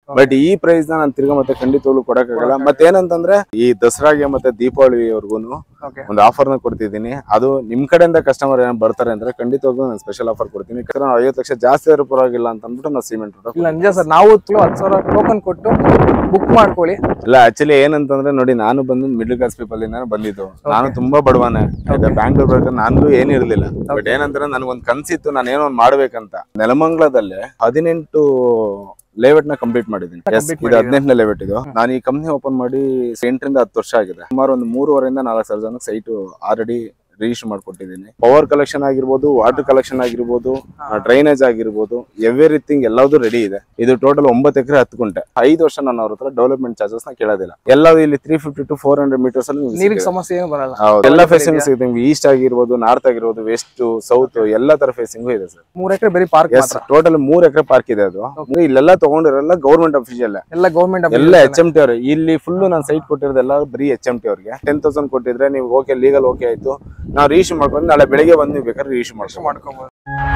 But ಈ price ನ ನಾನು ತಿರ್ಗಾ ಮತ್ತೆ ಖಂಡಿತವಾಗ್ಲೂ ಕೊಡಕ್ಕಾಗಲ್ಲ ಮತ್ತೆ ಏನಂತಂದ್ರೆ ಈ ದಸರಾಗೆ ಮತ್ತೆ ದೀಪಾವಳಿವರೆಗೂ ಓಕೆ ಒಂದು ಆಫರ್ ನ ಕೊಡ್ತಿದ್ದೀನಿ ಅದು ನಿಮ್ ಕಡೆಯಿಂದ ಕಸ್ಟಮರ್ ಏನ್ ಬರ್ತಾರೆ ಅಂದ್ರೆ ಖಂಡಿತವಾಗ್ಲೂ ನಾನು ಸ್ಪೆಷಲ್ ಆಫರ್ ಕೊಡ್ತೀನಿ ಯಾಕಂದ್ರೆ ನಾವು ಐವತ್ತು ಲಕ್ಷ ಜಾಸ್ತಿ ಆದ್ರೂ ಪರವಾಗಿಲ್ಲ ಅಂತ ಅಂದ್ಬಿಟ್ಟು ನಾವು ಸಿಮೆಂಟ್ ಇಲ್ಲ ನಿಜ ಸರ್ ನಾವು ಹತ್ತು ಸಾವಿರ ಟೋಕನ್ ಕೊಟ್ಟು ಬುಕ್ ಮಾಡ್ಕೊಳ್ಳಿ ಇಲ್ಲ ಆಕ್ಚುಲಿ ಏನಂತಂದ್ರೆ ನೋಡಿ ನಾನು ಬಂದು ಮಿಡ್ಲ್ ಕ್ಲಾಸ್ ಪೀಪಲ್ ಇಂದ ಬಂದಿದ್ದು ನಾನು ತುಂಬಾ ಬಡವನೇ ಆಯ್ತಾ ಬ್ಯಾಂಗ್ಳೂರ್ ಬೇಕಾದ್ರೆ ನನಗೂ ಏನು ಇರ್ಲಿಲ್ಲ ಬಟ್ ಏನಂದ್ರೆ ನನಗೊಂದು ಕನ್ಸಿತ್ತು ನಾನು ಏನೋ ಒಂದ್ ಮಾಡ್ಬೇಕಂತ ನೆಲಮಂಗ್ಲದಲ್ಲೇ ಹದಿನೆಂಟು ಲೇಔಟ್ ನ ಕಂಪ್ಲೀಟ್ ಮಾಡಿದ್ದೀನಿ ಎಸ್ Complete ಇದು ಹದಿನೆಂಟನೇ ಲೇಔಟ್ ಇದು ನಾನು ಈ ಕಂಪ್ನಿ ಓಪನ್ ಮಾಡಿ ಎಂಟರಿಂದ ಹತ್ತು ವರ್ಷ ಆಗಿದೆ ಸುಮಾರು ಒಂದು ಮೂರುವರೆಯಿಂದ ನಾಲ್ಕು ಸಾವಿರ ಜನಕ್ಕೆ ಸೈಟ್ ಆಲ್ರೆಡಿ ರಿಜಿಸ್ಟರ್ ಮಾಡ್ಕೊಟ್ಟಿದ್ದೀನಿ ಪವರ್ ಕಲೆಕ್ಷನ್ ಆಗಿರ್ಬೋದು ವಾಟರ್ ಕಲೆಕ್ಷನ್ ಆಗಿರ್ಬೋದು ಡ್ರೈನೇಜ್ ಆಗಿರ್ಬೋದು ಎವ್ರಿಥಿಂಗ್ ಎಲ್ಲದೂ ರೆಡಿ ಇದೆ ಇದು ಟೋಟಲ್ ಒಂಬತ್ತು ಎಕರೆ ಹತ್ತು ಗುಂಟೆ ಐದು ವರ್ಷ ನಾನು ಅವ್ರ ಹತ್ರ ಡೆವಲಪ್ಮೆಂಟ್ ಚಾರ್ಜಸ್ ನ ಕೇಳೋದಿಲ್ಲ ಎಲ್ಲವೂ ಇಲ್ಲಿ three fifty to four hundred metres ಅಲ್ಲಿ ನಿಮ್ಗೆ ನೀರಿಗೆ ಸಿಗುತ್ತೆ. ಸಮಸ್ಯೆ ಏನು ಬರಲ್ಲ ಹೌದು. ಎಲ್ಲ ಫೇಸಿಂಗ್ ಸಿಗುತ್ತೆ ನಿಮ್ಗೆ ಈಸ್ಟ್ ಆಗಿರ್ಬೋದು ನಾರ್ತ್ ಆಗಿರ್ಬೋದು ವೆಸ್ಟ್ ಸೌತ್ ಎಲ್ಲ ತರ ಫೇಸಿಂಗು ಇದೆ ಸರ್ ಮೂರ್ ಎಕರೆ ಬರೀ ಪಾರ್ಕ್ ಎಸ್ ಮಾತ್ರ ಟೋಟಲ್ ಮೂರ್ ಎಕರೆ ಪಾರ್ಕ್ ಇದೆ ಅದು ಅಂದ್ರೆ ಇಲ್ಲೆಲ್ಲ ತಗೊಂಡಿರಲ್ಲ ಗೌರ್ಮೆಂಟ್ ಅಫಿಷಿಯಲ್ ಎಲ್ಲ ಗೌರ್ಮೆಂಟ್ ಎಲ್ಲ ಎಚ್ ಎಂ ಟಿ ಅವ್ರೆ ಇಲ್ಲಿ ಫುಲ್ ನಾನು ಸೈಟ್ ಕೊಟ್ಟಿರೋದೆಲ್ಲ ಬರೀ ಎಚ್ ಎಂ ಟಿ ಅವ್ರಿಗೆ ಟೆನ್ ತೌಸಂಡ್ ಕೊಟ್ಟಿದ್ರೆ ನೀವು ಓಕೆ ಲೀಗಲ್ ಓಕೆ ಆಯ್ತು ನಾವು ರಿಜಿಸ್ಟರ್ ಮಾಡ್ಕೊಂಡು ನಾಳೆ ಬೆಳಿಗ್ಗೆ ಬಂದು ನೀವು ಬೇಕಾದ್ರೆ ರಿಜಿಸ್ಟರ್ ಮಾಡ್ಕೊಂಡು ಮಾಡ್ಕೋಬಹುದು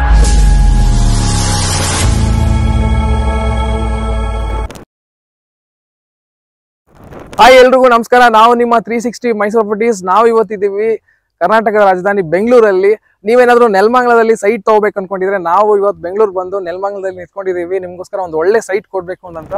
ಹಾಯ್ ಎಲ್ರಿಗೂ ನಮಸ್ಕಾರ ನಾವು ನಿಮ್ಮ ತ್ರೀ ಸಿಕ್ಸ್ಟಿ ಮೈಸೂರು ಪ್ರಾಪರ್ಟೀಸ್ ನಾವು ಇವತ್ತಿದ್ದೀವಿ ಕರ್ನಾಟಕದ ರಾಜಧಾನಿ ಬೆಂಗಳೂರಲ್ಲಿ ನೀವೇನಾದ್ರೂ ನೆಲಮಂಗಲದಲ್ಲಿ ಸೈಟ್ ತಗೋಬೇಕು ಅನ್ಕೊಂಡಿದ್ರೆ ನಾವು ಇವತ್ತು ಬೆಂಗಳೂರು ಬಂದು ನೆಲಮಂಗಲದಲ್ಲಿ ನಿಂತ್ಕೊಂಡಿದ್ದೀವಿ ನಿಮ್ಗೋಸ್ಕರ ಒಂದು ಒಳ್ಳೆ ಸೈಟ್ ಕೊಡ್ಬೇಕು ಅಂತ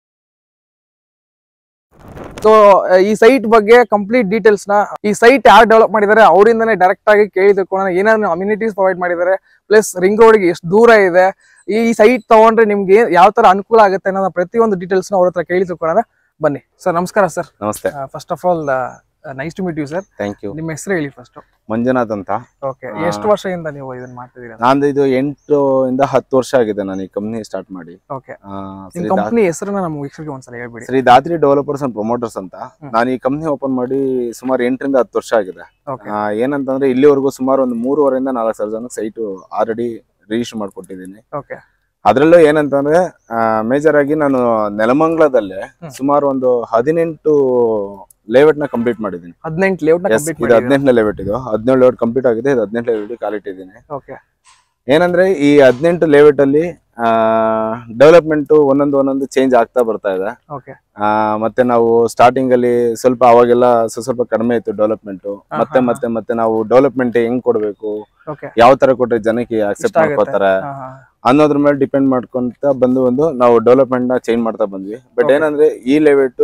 ಸೊ ಈ ಸೈಟ್ ಬಗ್ಗೆ ಕಂಪ್ಲೀಟ್ ಡೀಟೇಲ್ಸ್ ನ ಈ ಸೈಟ್ ಯಾರು ಡೆವಲಪ್ ಮಾಡಿದ್ದಾರೆ ಅವರಿಂದನೇ ಡೈರೆಕ್ಟ್ ಆಗಿ ಕೇಳಿ ತಿಳ್ಕೊಳ್ಳೋಣ ಏನಾದ್ರು ಅಮ್ಯುನಿಟೀಸ್ ಪ್ರೊವೈಡ್ ಮಾಡಿದ್ದಾರೆ ಪ್ಲಸ್ ರಿಂಗ್ ರೋಡ್ಗೆ ಎಷ್ಟು ದೂರ ಇದೆ ಈ ಸೈಟ್ ತಗೊಂಡ್ರೆ ನಿಮ್ಗೆ ಯಾವ ತರ ಅನುಕೂಲ ಆಗುತ್ತೆ ಅನ್ನೋದು ಪ್ರತಿಯೊಂದು ಡೀಟೇಲ್ಸ್ ನ ಅವ್ರ ಹತ್ರ ಕೇಳಿ ತಿಳ್ಕೊಳ್ಳೋಣ ಬನ್ನಿ ಸರ್ ನಮಸ್ಕಾರ ಸರ್ ನಮಸ್ತೆ first of all nice to meet you sir thank you ನಿಮ್ಮ ಹೆಸರು ಹೇಳಿ ಫಸ್ಟ್ ಮಂಜುನಾಥ್ ಅಂತ ಓಕೆ ಆ. ಎಷ್ಟು ವರ್ಷದಿಂದ ನೀವು ಇದನ್ನ ಮಾಡ್ತಿದ್ದೀರಾ ನಂದು ಇದು ಎಂಟು ಇಂದ ಹತ್ತು ವರ್ಷ ಆಗಿದೆ ನಾನು ಈ ಕಂಪ್ನಿ ಸ್ಟಾರ್ಟ್ ಮಾಡಿ ಓಕೆ ಆ, ನಿಮ್ ಶ್ರೀ ದಾ- ಕಂಪ್ನಿ ಹೆಸರನ್ನ ನಮ್ಮ ವೀಕ್ಷಕರಿಗೆ ಒಂದ್ಸಲ ಹೇಳ್ಬಿಡಿ Shri Dhatri developers and promoters ಅಂತ ಹ್ಮ್. ನಾನು ಈ ಕಂಪ್ನಿ ಓಪನ್ ಮಾಡಿ ಸುಮಾರು ಎಂಟರಿಂದ ಹತ್ತು ವರ್ಷ ಆಗಿದೆ ಓಕೆ ಆ, ಏನಂತಂದ್ರೆ ಇಲ್ಲಿವರೆಗೂ ಸುಮಾರು ಒಂದು ಮೂರುವರೆಯಿಂದ ನಾಲ್ಕು ಸಾವಿರ ಜನಕ್ಕೆ ಸೈಟ್ ಆಲ್ರೆಡಿ ರಿಜಿಸ್ಟರ್ ಮಾಡ್ಕೊಟ್ಟಿದ್ದೀನಿ ಓಕೆ ಅದ್ರಲ್ಲೂ ಏನಂತಂದ್ರೆ ಮೇಜರ್ ಆಗಿ ನಾನು ನೆಲಮಂಗ್ಲದಲ್ಲೇ ಹ್ಮ್. ಸುಮಾರು ಒಂದು ಹದಿನೆಂಟು ಲೇಔಟ್ ನ ಕಂಪ್ಲೀಟ್ ಮಾಡಿದ್ದೀನಿ ಹದಿನೆಂಟು ಲೇಔಟ್ ನ Yes, ಕಂಪ್ಲೀಟ್ ಇದು ಹದಿನೆಂಟನೇ ಲೇಔಟ್ ಇದು ಹದಿನೇಳು ಲೇಔಟ್ ಕಂಪ್ಲೀಟ್ ಆಗಿದೆ ಇದು ಹದಿನೆಂಟು ಲೇಔಟ್ ಕಾಲಿಟ್ಟಿದ್ದೀನಿ ಓಕೆ ಏನಂದ್ರೆ ಈ ಹದಿನೆಂಟು ಲೇಔಟ್ ಅಲ್ಲಿ ಡೆವಲಪ್ಮೆಂಟ್ ಒಂದೊಂದು ಒಂದೊಂದು ಚೇಂಜ್ ಆಗ್ತಾ ಬರ್ತಾ ಇದೆ ಓಕೆ ಆ, ಮತ್ತೆ ನಾವು ಸ್ಟಾರ್ಟಿಂಗ್ ಅಲ್ಲಿ ಸ್ವಲ್ಪ ಅವಾಗೆಲ್ಲ ಸ್ವಲ್ಪ ಸ್ವಲ್ಪ ಕಡಿಮೆ ಇತ್ತು ಡೆವಲಪ್ಮೆಂಟ್ ಹಾ, ಮತ್ತೆ ಹಾ, ಮತ್ತೆ ಮತ್ತೆ ನಾವು ಡೆವಲಪ್ಮೆಂಟ್ ಹೆಂಗ್ ಕೊಡ್ಬೇಕು ಓಕೆ ಯಾವ ತರ ಕೊಟ್ರೆ ಜನಕ್ಕೆ ಅಕ್ಸೆಪ್ಟ್ ಇಷ್ಟ ಆಗುತ್ತೆ. ಮಾಡ್ಕೋತಾರೆ ಹಾ ಹಾ ಅನ್ನೋದ್ರ ಮೇಲೆ ಡಿಪೆಂಡ್ ಮಾಡ್ಕೊಂತ ಬಂದು ಒಂದು ನಾವು ಡೆವಲಪ್ಮೆಂಟ್ ನ ಚೇಂಜ್ ಮಾಡ್ತಾ ಬಂದ್ವಿ ಬಟ್ Okay. ಏನಂದ್ರೆ ಈ ಲೆವೆಟ್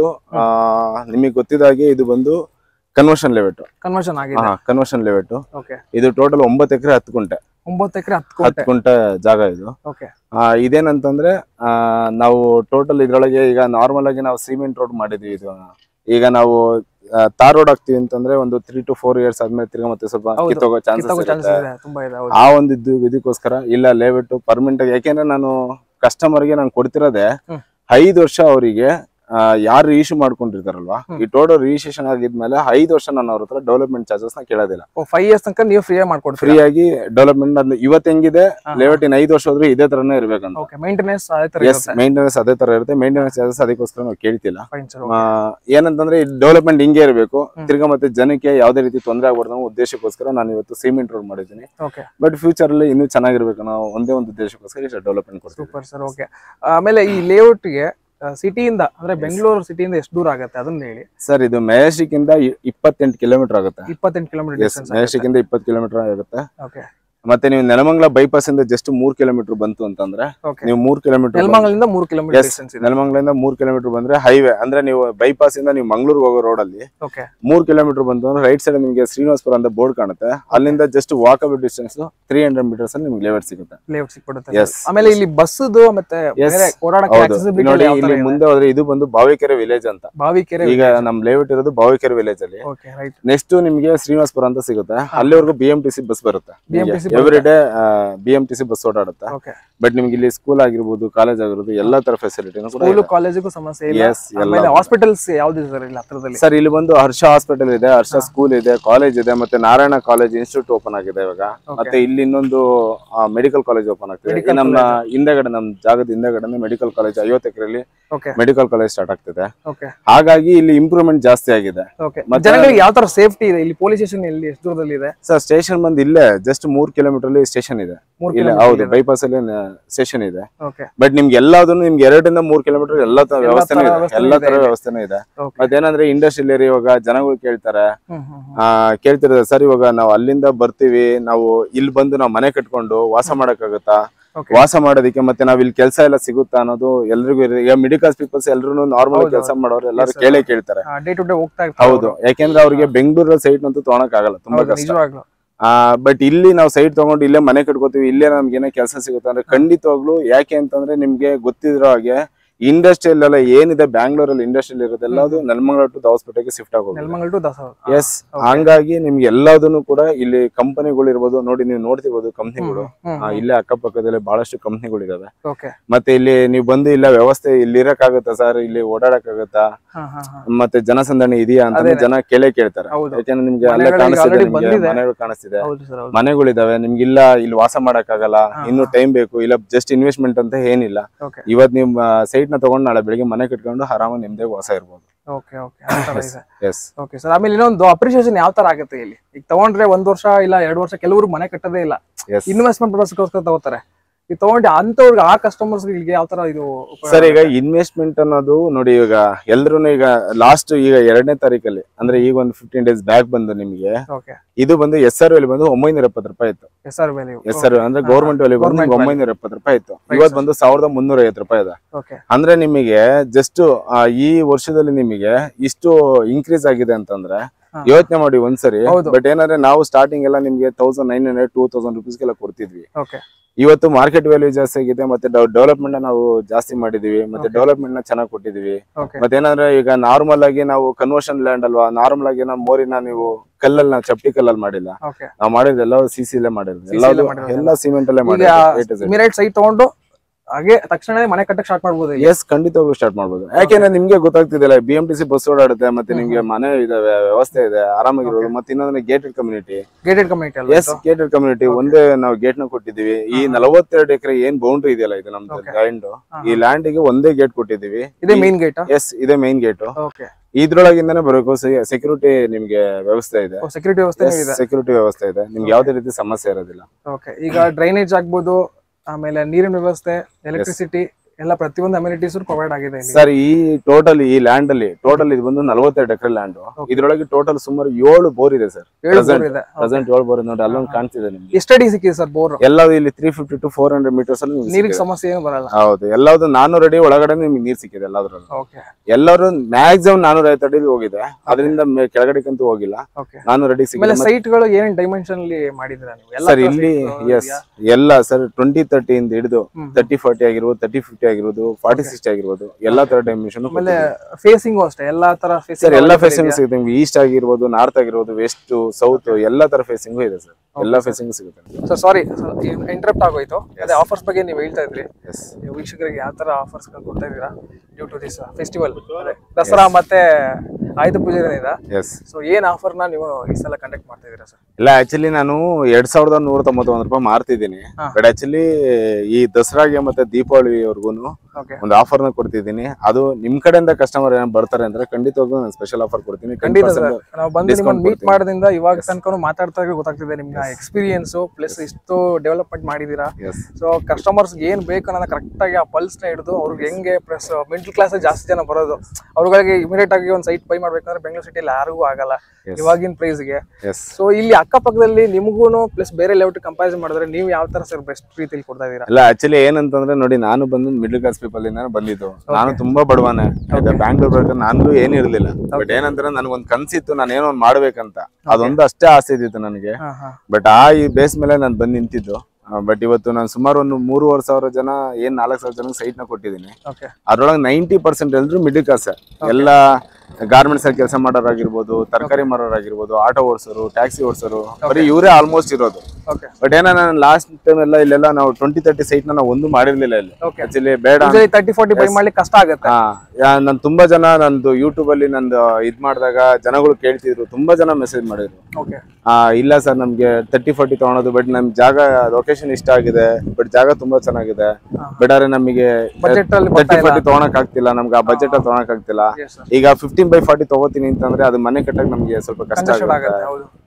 ನಿಮಗೆ ಗೊತ್ತಿದಾಗೆ ಇದು ಬಂದು ಕನ್ವರ್ಷನ್ ಲೆವೆಟ್ ಕನ್ವರ್ಷನ್ ಆಗಿದೆ ಕನ್ವರ್ಷನ್ ಲೆವೆಟ್ ಓಕೆ ಇದು ಟೋಟಲ್ ಒಂಬತ್ತು ಎಕರೆ ಹತ್ತು ಗುಂಟೆ ಒಂಬತ್ತು ಎಕರೆ ಹತ್ತು ಹತ್ತು ಕೋಟೆ ಗುಂಟೆ ಜಾಗ ಇದು ಓಕೆ ಆ, ಇದೇನಂತಂದ್ರೆ ಆ, ನಾವು ಟೋಟಲ್ ಇದ್ರೊಳಗೆ ಈಗ ನಾರ್ಮಲ್ ಆಗಿ ನಾವು ಸಿಮೆಂಟ್ ರೋಡ್ ಮಾಡಿದ್ವಿ ಇದು ಈಗ ನಾವು ತಾರ್ ರೋಡ್ ಹಾಕ್ತಿವಿ ಅಂತಂದ್ರೆ ಒಂದು ತ್ರೀ ಟು ಫೋರ್ ಇಯರ್ಸ್ ಆದ್ಮೇಲೆ ತಿರ್ಗಾ ಮತ್ತೆ ಸ್ವಲ್ಪ ಹೌದು. ಕಿತ್ತೋಗೋ ಕಿತ್ತೋಗೋ ಚಾನ್ಸಸ್ ಚಾನ್ಸಸ್ ಇದೆ ತುಂಬಾ ಇದೆ ಹೌದು ಆ ಒಂದು ಇದ್ದು ಇದಕ್ಕೋಸ್ಕರ ಇಲ್ಲ ಲೇಔಟ್ ಪರ್ಮನೆಂಟ್ ಆಗಿ ಯಾಕೆಂದ್ರೆ ನಾನು ಕಸ್ಟಮರ್ಗೆ ನಾನು ಕೊಡ್ತಿರೋದೆ ಹ್ಮ್. ಐದು ವರ್ಷ ಅವರಿಗೆ ಯಾರು ರಿಜಿಸ್ಟರ್ ಮಾಡ್ಕೊಂಡಿರ್ತಾರಲ್ವಾ ಹ್ಮ್. ಈ ಟೋಟಲ್ ರಿಜಿಸ್ಟ್ರೇಷನ್ ಆಗಿದ್ಮೇಲೆ ಐದು ವರ್ಷ ನಾನು ಅವ್ರ ಹತ್ರ ಡೆವಲಪ್ಮೆಂಟ್ ಚಾರ್ಜಸ್ ನ ಕೇಳೋದಿಲ್ಲ ಫೈವ್ ಇಯರ್ಸ್ ತನಕ ನೀವು ಫ್ರೀ ಮಾಡ್ಕೊಡ್ತೀರಿ ಫ್ರೀ ಆಗಿ ಡೆವಲಪ್ಮೆಂಟ್ ಅಂದ್ರೆ ಇವತ್ತು ಹೆಂಗಿದೆ ಲೇಔಟ್ ಇನ್ ಐದು ವರ್ಷ ಹೋದ್ರೆ ಇದೇ ತರನೇ ಇರ್ಬೇಕಂತ ಓಕೆ ಮೇಂಟೆನೆನ್ಸ್ ಅದೇ ತರ ಎಸ್ ಮೇಂಟೆನೆನ್ಸ್ ಅದೇ ತರ ಇರುತ್ತೆ ಮೇಂಟೆನೆನ್ಸ್ ಚಾರ್ಜಸ್ ಅದಕ್ಕೋಸ್ಕರ ನಾವು ಕೇಳ್ತಿಲ್ಲ ಫೈನ್ ಸರ್ ಆ, ಏನಂತಂದ್ರೆ ಡೆವಲಪ್ಮೆಂಟ್ ಹಿಂಗೆ ಇರಬೇಕು ಹ್ಮ್. ತಿರ್ಗಾ ಮತ್ತೆ ಜನಕ್ಕೆ ಯಾವುದೇ ರೀತಿ ತೊಂದರೆ ಆಗ್ಬಾರ್ದು ಅನ್ನೋ ಉದ್ದೇಶಕ್ಕೋಸ್ಕರ ನಾನು ಇವತ್ತು ಸಿಮೆಂಟ್ ರೋಡ್ ಮಾಡಿದ್ದೀನಿ ಓಕೆ ಬಟ್ ಫ್ಯೂಚರ್ ಅಲ್ಲಿ ಇನ್ನೂ ಚೆನ್ನಾಗಿರ್ಬೇಕು ನಾವು ಒಂದೇ ಒಂದು ಉದ್ದೇಶಕ್ಕೋಸ್ಕರ ಇಷ್ಟು ಡೆವಲಪ್ಮೆಂಟ್ ಕೊಡ್ತೀವಿ ಸೂಪರ್ ಸರ್ ಓಕೆ ಆಮೇಲೆ ಈ ಲೇಔಟ್ಗೆ ಸಿಟಿಯಿಂದ ಅಂದ್ರೆ ಬೆಂಗಳೂರು ಸಿಟಿಯಿಂದ ಎಷ್ಟು ದೂರ ಆಗುತ್ತೆ ಅದನ್ನ ಹೇಳಿ ಸರ್ ಇದು ಮೆಜೆಸ್ಟಿಕ್ ಇಂದ ಇ- ಇಪ್ಪತ್ತೆಂಟು ಕಿಲೋಮೀಟರ್ ಆಗುತ್ತೆ ಇಪ್ಪತ್ತೆಂಟು ಕಿಲೋಮೀಟರ್ ಎಸ್ ಮೆಜೆಸ್ಟಿಕ್ ಇಂದ ಇಪ್ಪತ್ತು ಕಿಲೋಮೀಟರ್ ಆಗುತ್ತೆ ಓಕೆ ಮತ್ತೆ ನೀವು ನೆಲಮಂಗಲ ಬೈಪಾಸ್ ಇಂದ ಜಸ್ಟ್ ಮೂರ್ ಕಿಲೋಮೀಟರ್ ಬಂತು ಅಂತಂದ್ರೆ ಓಕೆ ನೀವು ಮೂರ್ ಕಿಲೋಮೀಟರ್ ನೆಲಮಂಗಲಿಂದ ಮೂರು ಕಿಲೋಮೀಟರ್ Yes. ಡಿಸ್ಟೆನ್ಸ್ ಇದೆ ನೆಲಮಂಗಲಿಂದ ಮೂರ್ ಕಿಲೋಮೀಟರ್ ಬಂದ್ರೆ ಹೈವೇ ಅಂದ್ರೆ ನೀವು ಬೈಪಾಸ್ ಇಂದ ನೀವು ಮಂಗಳೂರಿಗೆ ಹೋಗೋ ರೋಡ್ ಅಲ್ಲಿ ಓಕೆ ಮೂರ್ ಕಿಲೋಮೀಟರ್ ಬಂತು ಅಂದ್ರೆ ರೈಟ್ ಸೈಡ್ ನಿಮಗೆ ಶ್ರೀನಿವಾಸಪುರ ಅಂತ ಬೋರ್ಡ್ ಕಾಣುತ್ತೆ ಅಲ್ಲಿಂದ just walkable distance three hundred metres ಅಲ್ಲಿ ನಿಮ್ಗೆ ಲೇಔಟ್ ಸಿಗುತ್ತೆ ಲೇಔಟ್ ಸಿಕ್ಬಿಡುತ್ತೆ Yes. ಆಮೇಲೆ ಇಲ್ಲಿ ಬಸ್ಸದು ಮತ್ತೆ Yes. ಬೇರೆ ಓಡಾಡಕ್ಕೆ ಹೌದು accessibility ನೋಡಿ ಯಾವ ತರ ಇಲ್ಲಿ ಇದೆ? ಮುಂದೆ ಹೋದ್ರೆ ಇದು ಬಂದು ಬಾವಿಕೆರೆ ವಿಲೇಜ್ ಅಂತ ಬಾವಿಕೆರೆ ಈಗ ನಮ್ ಲೇಔಟ್ ಇರೋದು ಬಾವಿಕೆರೆ ವಿಲೇಜ್ ಅಲ್ಲಿ ಓಕೆ ರೈಟ್ ನೆಕ್ಸ್ಟ್ ನಿಮಗೆ ಶ್ರೀನಿವಾಸಪುರ ಅಂತ ಸಿಗುತ್ತೆ ಅಲ್ಲಿವರೆಗೂ B M T C bus ಬರುತ್ತೆ BMTC every day B M T C bus ಓಡಾಡುತ್ತೆ ಓಕೆ ಬಟ್ ನಿಮ್ಗೆ ಇಲ್ಲಿ ಸ್ಕೂಲ್ ಆಗಿರ್ಬೋದು ಕಾಲೇಜ್ ಆಗಿರ್ಬೋದು ಎಲ್ಲಾ ತರ ಫೆಸಿಲಿಟಿನೂ ಕೂಡ ಸ್ಕೂಲು ಕಾಲೇಜಿಗೂ ಸಮಸ್ಯೆ ಇಲ್ಲ ಎಸ್ ಎಲ್ಲ ಆಮೇಲೆ ಹಾಸ್ಪಿಟಲ್ಸ್ ಯಾವ್ದಿದೆ ಸರ್ ಇಲ್ಲಿ ಹತ್ರದಲ್ಲಿ ಸರ್ ಇಲ್ಲಿ ಬಂದು ಹರ್ಷ ಹಾಸ್ಪಿಟಲ್ ಇದೆ ಹರ್ಷ ಸ್ಕೂಲ್ ಇದೆ ಕಾಲೇಜ್ ಇದೆ ಮತ್ತೆ ನಾರಾಯಣ ಕಾಲೇಜ್ ಇನ್ಸ್ಟಿಟ್ಯೂಟ್ ಓಪನ್ ಆಗಿದೆ ಇವಾಗ ಮತ್ತೆ ಇಲ್ಲಿ ಇನ್ನೊಂದು ಮೆಡಿಕಲ್ ಕಾಲೇಜ್ ಓಪನ್ ಆಗ್ತಿದೆ Medical ಈ ನಮ್ಮ ಹಿಂದೆಗಡೆ ನಮ್ ಜಾಗದ ಹಿಂದೆಗಡೆ ಮೆಡಿಕಲ್ ಕಾಲೇಜ್ ಐವತ್ತು ಎಕರೆಯಲ್ಲಿ ಓಕೆ ಮೆಡಿಕಲ್ ಕಾಲೇಜ್ ಸ್ಟಾರ್ಟ್ ಆಗ್ತಿದೆ ಓಕೆ ಹಾಗಾಗಿ ಇಲ್ಲಿ ಇಂಪ್ರೂವ್ಮೆಂಟ್ ಜಾಸ್ತಿ ಆಗಿದೆ ಓಕೆ ಮತ್ತೆ- ಜನಗಳಿಗೆ ಯಾವ ತರ ಸೇಫ್ಟಿ ಇದೆ ಇಲ್ಲಿ ಪೊಲೀಸ್ ಸ್ಟೇಷನ್ ಇಲ್ಲಿ ಎಷ್ಟು ದೂರದಲ್ಲಿ ಇದೆ ಸರ್ ಸ್ಟೇಷನ್ ಬಂದು ಇಲ್ಲೇ ಜಸ್ಟ್ ಮೂರ್ ಕಿಲೋಮೀಟರ್ ಅಲ್ಲಿ ಸ್ಟೇಷನ್ ಇದೆ ಮೂರ್ ಇಲ್ಲ ಹೌದು ಬೈಪಾಸ್ ಅಲ್ಲಿ ಸ್ಟೇಷನ್ ಇದೆ ಓಕೆ ಬಟ್ ನಿಮ್ಗೆ ಎಲ್ಲದನ್ನು ನಿಮ್ಗೆ ಎರಡರಿಂದ ಮೂರ್ ಕಿಲೋಮೀಟರ್ ಎಲ್ಲ ತರ ಎಲ್ಲ ವ್ಯವಸ್ಥೆನೂ ತರ ಇದೆ ವ್ಯವಸ್ಥೆನೂ ಎಲ್ಲ ಇದೆ ತರ ಇಲ್ಲಿ. ವ್ಯವಸ್ಥೆನೂ ಇದೆ ಓಕೆ ಮತ್ತೇನಂದ್ರೆ ಇಂಡಸ್ಟ್ರಿಯಲ್ ಏರಿಯಾ ಇವಾಗ ಜನಗಳು ಕೇಳ್ತಾರೆ ಹ್ಮ್ ಹ್ಮ್ ಹ್ಮ್. ಆ ಕೇಳ್ತಿರೋದು ಸರ್ ಇವಾಗ ನಾವು ಅಲ್ಲಿಂದ ಬರ್ತೀವಿ ನಾವು ಇಲ್ಲಿ ಬಂದು ನಾವು ಮನೆ ಕಟ್ಕೊಂಡು ವಾಸ ಮಾಡಕ್ಕಾಗತ್ತಾ Okay. ವಾಸ ಮಾಡೋದಕ್ಕೆ ಮತ್ತೆ ನಾವ್ ಇಲ್ಲಿ ಕೆಲಸ ಎಲ್ಲ ಸಿಗುತ್ತಾ ಅನ್ನೋದು ಎಲ್ರಿಗೂ ಇದೆ. ಈಗ ಮಿಡಿಲ್ ಕ್ಲಾಸ್ ಪೀಪಲ್ಸ್ ಎಲ್ರು ನಾರ್ಮಲ್ ಹೌದು, ಕೆಲಸ ಮಾಡೋರು ಎಲ್ಲರೂ Yes, sir. ಕೇಳೇ ಕೇಳ್ತಾರೆ ಡೇ ಟು ಡೇ ಹೋಗ್ತಾ ಇರ್ತಾರೆ ಹೌದು ಯಾಕೆಂದ್ರೆ ಅವ್ರಿಗೆ ಬೆಂಗಳೂರಲ್ಲಿ ಸೈಟ್ ಅಂತೂ ತೊಗೊಳಕ್ ಆಗಲ್ಲ ತುಂಬಾ ಹೌದು, ಕಷ್ಟ ನಿಜವಾಗ್ಲು ಆ ಬಟ್ ಇಲ್ಲಿ ನಾವು ಸೈಟ್ ತಗೊಂಡು ಇಲ್ಲೇ ಮನೆ ಕಟ್ಕೋತೀವಿ ಇಲ್ಲೇ ನಮ್ಗೆ ಏನೋ ಕೆಲಸ ಸಿಗುತ್ತೆ ಅಂದ್ರೆ ಖಂಡಿತವಾಗ್ಲು ಯಾಕೆ ಅಂತಂದ್ರೆ ನಿಮ್ಗೆ ಗೊತ್ತಿರೋ ಹಾಗೆ ಇಂಡಸ್ಟ್ರಿಯಲ್ ಎಲ್ಲ ಏನಿದೆ ಬ್ಯಾಂಗ್ಳೂರಲ್ಲಿ ಇಂಡಸ್ಟ್ರಿಯಲ್ ಇರೋದು ಎಲ್ಲದು ನೆಲಮಂಗಲ ಟು ದಾವಸ್ಪೇಟೆಗೆ ಶಿಫ್ಟ್ ಆಗೋದು ನೆಲಮಂಗಲ್ ಟು ದಾಸ ಎಸ್ ಹಂಗಾಗಿ ನಿಮ್ಗೆ ಎಲ್ಲದನ್ನು ಕೂಡ ಇಲ್ಲಿ ಕಂಪನಿಗಳು ಇರ್ಬೋದು ನೋಡಿ ನೀವು ನೋಡ್ತಿರ್ಬೋದು ಕಂಪ್ನಿಗಳು ಇಲ್ಲೇ ಅಕ್ಕಪಕ್ಕದಲ್ಲಿ ಬಹಳಷ್ಟು ಕಂಪ್ನಿಗಳಿದಾವೆ ಓಕೆ ಮತ್ತೆ ಇಲ್ಲಿ ನೀವು ಬಂದು ಇಲ್ಲ ವ್ಯವಸ್ಥೆ ಇಲ್ಲಿ ಇರಕ್ಕಾಗತ್ತಾ ಸರ್ ಇಲ್ಲಿ ಓಡಾಡಕ್ಕಾಗತ್ತಾ ಹಾ ಹಾ ಹಾ ಮತ್ತೆ ಜನಸಂದಣಿ ಇದೆಯಾ ಅಂತ ಅದೇನೆ. ಜನ ಕೇಳೇ ಕೇಳ್ತಾರೆ ಹೌದು ಯಾಕಂದ್ರೆ ನಿಮ್ಗೆ ಅಲ್ಲೇ ಮನೆಗಳು ಈಗ ಕಾಣಿಸ್ತಿದೆ already ನಿಮ್ಗೆ ಬಂದಿದೆ. ಮನೆಗಳು ಕಾಣಿಸ್ತಿದೆ ಹೌದು ಸರ್ ಹೌದು ಮನೆಗಳಿದಾವೆ ನಿಮ್ಗೆ ಇಲ್ಲ ಇಲ್ಲಿ ವಾಸ ಮಾಡಕ್ಕಾಗಲ್ಲ ಹಾ, ಇನ್ನು ಟೈಮ್ ಬೇಕು ಇಲ್ಲ ಜಸ್ಟ್ ಇನ್ವೆಸ್ಟ್ಮೆಂಟ್ ಅಂತ ಏನಿಲ್ಲ ಓಕೆ ಇವತ್ ನಿಮ್ ಸೈಟ್ ನ ತಗೊಂಡ್ ನಾಳೆ ಬೆಳಿಗ್ಗೆ ಮನೆ ಕಟ್ಕೊಂಡು ಆರಾಮಾಗಿ ನಿಮ್ದೇ ವಾಸ ಇರ್ಬೋದು ಓಕೆ ಓಕೆ ಆ ಥರ ಇದೆ ಎಸ್ ಓಕೆ ಸರ್ ಆಮೇಲೆ ಇನ್ನೊಂದು ಅಪ್ರಿಸಿಯೇಷನ್ ಯಾವ ತರ ಆಗುತ್ತೆ ಇಲ್ಲಿ ಈಗ ತಗೊಂಡ್ರೆ ಒಂದ್ ವರ್ಷ ಇಲ್ಲ ಎರಡು ವರ್ಷ ಕೆಲವರು ಮನೆ ಕಟ್ಟೋದೇ ಇಲ್ಲ ಎಸ್ ಇನ್ವೆಸ್ಟ್ಮೆಂಟ್ ಪರ್ಪಸ್ಗೋಸ್ಕರ ತಗೋತಾರೆ ಈಗ ತಗೊಂಡು ಅಂತವ್ರಿಗೆ ಆ ಕಸ್ಟಮರ್ಸ್ ಗೆ ಯಾವ ತರ ಇದು ಉಪಯೋಗ ಸರ್ ಈಗ ಇನ್ವೆಸ್ಟ್ಮೆಂಟ್ ಅನ್ನೋದು ನೋಡಿ ಈಗ ಎಲ್ರು ಈಗ ಲಾಸ್ಟ್ ಈಗ ಎರಡನೇ ತಾರೀಕಲ್ಲಿ ಅಂದ್ರೆ ಈಗ ಒಂದು ಫಿಫ್ಟೀನ್ ಡೇಸ್ ಬ್ಯಾಕ್ ಬಂದು ನಿಮ್ಗೆ ಓಕೆ ಇದು ಬಂದು ಎಸ್ ಆರ್ ವ್ಯಾಲಿ ಬಂದು ಒಂಬೈನೂರ ಎಪ್ಪತ್ತು ರೂಪಾಯಿ ಇತ್ತು S R value S R ಅಂದ್ರೆ ಗೌರ್ಮೆಂಟ್ ವ್ಯಾಲಿ ಬಂದು Government ನಿಮ್ಗೆ value. ಒಂಬೈನೂರ ಎಪ್ಪತ್ತು ರೂಪಾಯಿ ಇತ್ತು ಇವತ್ತು ಬಂದು ಸಾವಿರದ ಮುನ್ನೂರ ಐವತ್ತು ರೂಪಾಯಿ ಇದೆ ಓಕೆ ಅಂದ್ರೆ ನಿಮಗೆ ಜಸ್ಟ್ ಈ ವರ್ಷದಲ್ಲಿ ನಿಮಗೆ ಇಷ್ಟು ಇನ್ಕ್ರೀಸ್ ಆಗಿದೆ ಅಂತಂದ್ರೆ ಹಾ. ಯೋಚನೆ ಮಾಡಿ ಒಂದ್ಸರಿ ಹೌದು. ಬಟ್ ಏನಂದ್ರೆ ನಾವು ಸ್ಟಾರ್ಟಿಂಗ್ ಎಲ್ಲ ನಿಮ್ಗೆ thousand nine hundred two thousand ರುಪೀಸ್ಗೆಲ್ಲ ಕೊಡ್ತಿದ್ವಿ ಓಕೆ ಇವತ್ತು ಮಾರ್ಕೆಟ್ ವ್ಯಾಲ್ಯೂ ಜಾಸ್ತಿ ಆಗಿದೆ ಮತ್ತೆ ಡೆವಲಪ್ಮೆಂಟ್ ನಾವು ಜಾಸ್ತಿ ಮಾಡಿದೀವಿ ಮತ್ತೆ ಡೆವಲಪ್ಮೆಂಟ್ ನ ಚೆನ್ನಾಗಿ ಕೊಟ್ಟಿದೀವಿ ಓಕೆ ಮತ್ತೆ ಏನಂದ್ರೆ ಈಗ ನಾರ್ಮಲ್ ಆಗಿ ನಾವು ಕನ್ವರ್ಷನ್ ಲ್ಯಾಂಡ್ ಅಲ್ವಾ ನಾರ್ಮಲ್ ಆಗಿ ನಾವು ಮೋರಿನ ನೀವು ಕಲ್ಲಲ್ಲಿ ನಾವು ಚಪ್ಟಿ ಕಲ್ಲಲ್ಲಿ ಮಾಡಿಲ್ಲ ಓಕೆ ನಾವು ಮಾಡಿರೋದು ಎಲ್ಲ ಸಿ ಸಿ ಅಲ್ಲೇ ಮಾಡಿರೋದು CC ಎಲ್ಲದು ಅಲ್ಲೇ ಮಾಡಿರೋದು ಎಲ್ಲ ಸಿಮೆಂಟ್ ಅಲ್ಲೇ ಈಗ ಮಾಡಿರೋದು ಇಮಿರೇಟ್ ಸೈಟ್ ತಗೊಂಡು ಹಾಗೆ ತಕ್ಷಣ ಮನೆ ಕಟ್ಟಕ್ ಸ್ಟಾರ್ಟ್ ಮಾಡ್ಬೋದು ಇಲ್ಲಿ ಎಸ್ ಖಂಡಿತವಾಗ್ಲೂ ಸ್ಟಾರ್ಟ್ ಮಾಡ್ಬೋದು ಯಾಕೆಂದ್ರೆ ನಿಮ್ಗೆ ಗೊತ್ತಾಗ್ತಿದೆಲ್ಲ B M T C bus ಓಡಾಡುತ್ತೆ ಮತ್ತೆ ನಿಮ್ಗೆ ಮನೆ ಇದಾವೆ ವ್ಯವಸ್ಥೆ ಇದೆ ಆರಾಮಾಗಿರೋದು ಮತ್ತೆ ಇನ್ನೊಂದ್ರೆ ಗೇಟೆಡ್ ಕಮ್ಯುನಿಟಿ ಗೇಟೆಡ್ ಕಮ್ಯುನಿಟಿ ಅಲ್ಲ ಎಸ್ ಗೇಟೆಡ್ ಕಮ್ಯುನಿಟಿ ಒಂದೇ ನಾವು ಗೇಟ್ ನ ಕೊಟ್ಟಿದೀವಿ ಈ ನಲವತ್ತೆರಡು ಎಕರೆ ಏನ್ ಬೌಂಡ್ರಿ ಇದೆಯಲ್ಲ ಇದು ನಮ್ದು Okay. ಲ್ಯಾಂಡ್ ಹಾ, ಈ ಲ್ಯಾಂಡ್ ಗೆ ಒಂದೇ ಗೇಟ್ ಕೊಟ್ಟಿದೀವಿ ಇದೇ ಮೇನ್ ಗೇಟ್ ಎಸ್ ಇದೇ ಮೈನ್ ಗೇಟ್ ಓಕೆ ಇದ್ರೊಳಗಿಂದಾನೆ ಬರಬೇಕು ಸೆಕ್ಯೂರಿಟಿ ನಿಮ್ಗೆ ವ್ಯವಸ್ಥೆ ಇದೆ ಸೆಕ್ಯೂರಿಟಿ ವ್ಯವಸ್ಥೆ ಇದೆ ಸೆಕ್ಯೂರಿಟಿ ವ್ಯವಸ್ಥೆ ಇದೆ ನಿಮ್ಗೆ ಯಾವ್ದೇ ರೀತಿ ಸಮಸ್ಯೆ ಇರೋದಿಲ್ಲ ಓಕೆ ಈಗ ಡ್ರೈನೇಜ್ ಆಗ್ಬೋದು ಆಮೇಲೆ ನೀರಿನ ವ್ಯವಸ್ಥೆ ಎಲೆಕ್ಟ್ರಿಸಿಟಿ ಎಲ್ಲ ಪ್ರತಿಯೊಂದು ಅಮ್ಯುನಿಟೀಸ್ ಪ್ರೊವೈಡ್ ಆಗಿದೆ ಇಲ್ಲಿ ಸರ್ ಈ ಟೋಟಲ್ ಈ ಲ್ಯಾಂಡ್ ಅಲ್ಲಿ ಟೋಟಲ್ ಇದು ಬಂದು ನಲವತ್ತೆರಡು ಎಕರೆ ಲ್ಯಾಂಡ್ ಇದ್ರೊಳಗೆ ಟೋಟಲ್ ಸುಮಾರು ಏಳು ಬೋರ್ ಇದೆ ಸರ್ ಏಳು present. ಬೋರ್ ಇದೆ ಪ್ರೆಸೆಂಟ್ ಏಳು ಬೋರ್ ನೋಡಿ ಅಲ್ಲೊಂದು ಕಾಣ್ತಿದೆ ನಿಮ್ಗೆ ಎಷ್ಟಡಿ ಸಿಕ್ಕಿದೆ ಸರ್ ಬೋರ್ ಎಲ್ಲದು ಇಲ್ಲಿ three fifty to four hundred metres ಅಲ್ಲಿ ನಿಮ್ಗೆ ನೀರಿಗೆ ಸಿಕ್ಕಿದೆ. ಸಮಸ್ಯೆ ಏನು ಬರಲ್ಲ ಹೌದು ಎಲ್ಲದು ನಾನೂರು ಅಡಿ ಒಳಗಡೆ ನಿಮ್ಗೆ ನೀರ್ ಸಿಕ್ಕಿದೆ ಎಲ್ಲದ್ರಲ್ಲೂ ಓಕೆ ಎಲ್ಲರೂ ಮ್ಯಾಕ್ಸಿಮಮ್ ನಾನೂರ ಐವತ್ತು ಅಡಿ ಹೋಗಿದೆ ಅದರಿಂದ ಕೆಳಗಡೆಗಂತೂ ಹೋಗಿಲ್ಲ ಓಕೆ ನಾನೂರು ಅಡಿ ಆಮೇಲೆ ಸಿಕ್ಕಿದೆ ಸೈಟ್ ಗಳು ಏನೇನ್ ಡೈಮೆನ್ಷನ್ ಅಲ್ಲಿ ಮಾಡಿದಿರಾ ನೀವು ಎಲ್ಲ ಸರ್ ತರ ಇಲ್ಲಿ site ಗಳು ಎಸ್ ಇದೆಯಾ? ಎಲ್ಲ ಸರ್ ಟ್ವೆಂಟಿ ತರ್ಟಿ ಇಂದ ಹಿಡಿದು ಹ್ಮ್. ತರ್ಟಿ ಫಾರ್ಟಿ ಆಗಿರ್ಬೋದು ತರ್ಟಿ ಫಿಫ್ಟಿ ಆಗಿರ್ಬೋದು ಫಾರ್ಟಿ ಸಿಕ್ಸ್ಟಿ ಆಗಿರ್ಬೋದು ಎಲ್ಲಾ ತರ ಡೈಮೆನ್ಷನ್ ಆಮೇಲೆ ಫೇಸಿಂಗ್ ಅಷ್ಟೇ ಎಲ್ಲಾ ತರ ಸರ್ ಎಲ್ಲಾ ಫೇಸಿಂಗ್ ಫೇಸಿಂಗ್ ಸಿಗುತ್ತೆ ನಿಮ್ಗೆ ಈಸ್ಟ್ ಆಗಿರ್ಬೋದು ನಾರ್ತ್ ಆಗಿರ್ಬೋದು ವೆಸ್ಟ್ ಸೌತ್ ಎಲ್ಲಾ ತರ ಫೇಸಿಂಗು ಇದೆ ಸರ್ ಎಲ್ಲಾ ಫೇಸಿಂಗ್ ಸಿಗುತ್ತೆ ಸರ್ ಸಾರಿ ಇಂಟರಪ್ಟ್ ಆಗೋಯ್ತು ಅದೇ ಆಫರ್ಸ್ ಬಗ್ಗೆ ನೀವು ಹೇಳ್ತಾ ಇದ್ರಿ ಎಸ್ ನೀವು ವೀಕ್ಷಕರಿಗೆ ಯಾವ ತರ ಆಫರ್ಸ್ ಕೊಡ್ತಾ ಇದೀರಾ due to this festival Dasara ಮತ್ತೆ ಆಯುಧ ಪೂಜೆ ಇದೆ ಎಸ್ ಸೊ ಏನ್ ಆಫರ್ ನ ನೀವು ಈ ಸಲ ಕಂಡಕ್ಟ್ ಮಾಡ್ತಾ ಇದೀರಾ ಸರ್ ಇಲ್ಲ ಆಕ್ಚುಲಿ ನಾನು ಎರಡ್ ಸಾವಿರದ ನೂರ ತೊಂಬತ್ತೊಂದು ರೂಪಾಯಿ ಮಾರ್ತಿದ್ದೀನಿ ಹಾ. ಬಟ್ ಆಕ್ಚುಲಿ ಈ ದಸರಾಗೆ ಮತ್ತೆ ದೀಪಾವಳಿವರೆಗೂ ಓಕೆ ಒಂದು ಆಫರ್ ನ ಕೊಡ್ತಿದ್ದೀನಿ ಅದು ನಿಮ್ ಕಡೆಯಿಂದ ಕಸ್ಟಮರ್ ಏನ್ ಬರ್ತಾರೆ ಅಂದ್ರೆ ಖಂಡಿತವಾಗ್ಲೂ ನಾನು ಸ್ಪೆಷಲ್ ಆಫರ್ ಕೊಡ್ತೀನಿ ಖಂಡಿತ ಸರ್ ನಾವು ಬಂದು discount ನಿಮ್ಮನ್ನ ಮೀಟ್ ಕೊಡ್ತೀನಿ. ಮಾಡೋದ್ರಿಂದ ಇವಾಗ ತನಕ ಮಾತಾಡ್ತಾ ಇದ್ರೆ ಗೊತ್ತಾಗ್ತಿದೆ ನಿಮ್ಗೆ ಎಕ್ಸ್ಪೀರಿಯನ್ಸ್ ಪ್ಲಸ್ ಇಷ್ಟು ಡೆವಲಪ್ಮೆಂಟ್ ಮಾಡಿದೀರಾ ಎಸ್ ಸೊ ಕಸ್ಟಮರ್ಸ್ ಏನ್ ಬೇಕು ಅನ್ನೋದ ಕರೆಕ್ಟ್ ಆಗಿ ಆ ಪಲ್ಸ್ ನ ಹಿಡಿದು ಅವ್ರಿಗೆ ಹೆಂಗೆ ಪ್ಲಸ್ ಮಿಡ್ಲ್ ಕ್ಲಾಸ್ ಜಾಸ್ತಿ ಜನ ಬರೋದು ಅವ್ರಿಗೆ ಇಮಿಡಿಯೇಟ್ ಆಗಿ ಒಂದು ಸೈಟ್ ಬೈ ಮಾಡ್ಬೇಕಂದ್ರೆ ಬೆಂಗಳೂರು ಸಿಟಿಲಿ ಯಾರಿಗೂ ಆಗಲ್ಲ Yes. ಇವಾಗಿನ ಪ್ರೈಸ್ಗೆ ಎಸ್ ಸೊ ಇಲ್ಲಿ ಅಕ್ಕಪಕ್ಕದಲ್ಲಿ ನಿಮಗೂ ಪ್ಲಸ್ ಬೇರೆ ಲೆವೆಟ್ ಕಂಪ್ಯಾರಿಸನ್ ಮಾಡಿದ್ರೆ ನೀವು ಯಾವ ತರ ಸರ್ ಬೆಸ್ಟ್ ರೀತಿಲಿ ಕೊಡ್ತಾ ಇದೀರಾ ಇಲ್ಲ ಆಕ್ಚುಲಿ ಏನಂತಂದ್ರೆ ನೋಡಿ ನಾನು ಬಂದು ಮಿಡ್ಲ್ ಕ್ಲಾಸ್ ಪೀಪಲ್ ಇಂದ ಬಂದಿದ್ದು ನಾನು ತುಂಬಾ ಬಡವನೇ ಆಯ್ತಾ ಬ್ಯಾಂಗ್ಳೂರ್ ಬೇಕಾದ್ರೆ ನನ್ಗೂ ಏನ್ ಇರ್ಲಿಲ್ಲ ಬಟ್ ಏನಂದ್ರೆ ನನ್ಗೊಂದ್ ಕನ್ಸಿತ್ತು ನಾನು ಏನೋ ಒಂದ್ ಮಾಡ್ಬೇಕಂತ ಅದೊಂದು ಅಷ್ಟೇ ಆಸೆ ಇದ್ದಿತ್ತು ನನಗೆ ಹಾ ಹಾ ಬಟ್ ಆ ಈ ಬೇಸ್ ಮೇಲೆ ನಾನು ಬಂದು ನಿಂತಿದ್ದು ಬಟ್ ಇವತ್ತು ನಾನು ಸುಮಾರು ಒಂದು ಮೂರುವರೆ ಸಾವಿರ ಜನ ಏನ್ ನಾಲ್ಕು ಸಾವಿರ ಜನ ಸೈಟ್ ನ ಕೊಟ್ಟಿದ್ದೀನಿ ಓಕೆ ಅದ್ರೊಳಗೆ ನೈಂಟಿ ಪರ್ಸೆಂಟ್ ಎಲ್ರು ಮಿಡ್ಲ್ ಕ್ಲಾಸ್ ಎಲ್ಲ ಗಾರ್ಮೆಂಟ್ಸ್ ಅಲ್ಲಿ ಕೆಲಸ ಮಾಡೋರಾಗಿರ್ಬೋದು ತರಕಾರಿ ಮಾರೋರಾಗಿರ್ಬೋದು ಆಟೋ ಓಡಿಸೋರು ಟ್ಯಾಕ್ಸಿ ಓಡಿಸೋರು ಬರೀ ಇವರೇ ಆಲ್ಮೋಸ್ಟ್ ಇರೋದು ಓಕೆ ಬಟ್ ಏನೋ ನಾನು ಲಾಸ್ಟ್ ಟೈಮ್ ಎಲ್ಲ ಇಲ್ಲೆಲ್ಲ ನಾವು ಟ್ವೆಂಟಿ ತರ್ಟಿ ಸೈಟ್ ನಾವು ಒಂದು ಮಾಡಿರ್ಲಿಲ್ಲ ಇಲ್ಲಿ ಓಕೆ ಆಕ್ಚುಲಿ ಬೇಡ ತರ್ಟಿ ಫೋರ್ಟಿ ಬೈ ಮಾಡ್ಲಿಕ್ಕೆ ಕಷ್ಟ ಆಗುತ್ತೆ ಹಾ ಯಾ- ನಾನ್ ತುಂಬಾ ಜನ ನಂದು ಯೂಟ್ಯೂಬ್ ಅಲ್ಲಿ ನಂದು ಇದ್ ಮಾಡಿದಾಗ ಜನಗಳು ಕೇಳ್ತಿದ್ರು ತುಂಬಾ ಜನ ಮೆಸೇಜ್ ಮಾಡಿದ್ರು ಓಕೆ ಆ ಇಲ್ಲ ಸರ್ ನಮ್ಗೆ ತರ್ಟಿ ಫಾರ್ಟಿ ತಗೊಳೋದು ಬಟ್ ನಮ್ ಜಾಗ ಲೊಕೇಶನ್ ಇಷ್ಟ ಆಗಿದೆ ಬಟ್ ಜಾಗ ತುಂಬಾ ಚೆನ್ನಾಗಿದೆ ಹಾ. ಬಟ್ ಆದ್ರೆ ನಮಗೆ ಬಜೆಟ್ ಅಲ್ಲಿ ತರ್ಟಿ ಫಾರ್ಟಿ ತಗೊಳಕ್ ಆಗ್ತಿಲ್ಲ ನಮ್ಗೆ ಆ ಬಜೆಟ್ ತಗೊಳಕ್ ಆಗ್ತಿಲ್ಲ Yes, sir. ಈಗ ಫಿಫ್ಟೀನ್ ಬೈ ಫಾರ್ಟಿ ತಗೋತೀನಿ ಅಂತಂದ್ರೆ ಅದು ಮನೆ ಕಟ್ಟಕ್ ನಮ್ಗೆ ಸ್ವಲ್ಪ ಕಷ್ಟ Congested ಆಗುತ್ತೆ ಆಗುತ್ತೆ ಹೌದು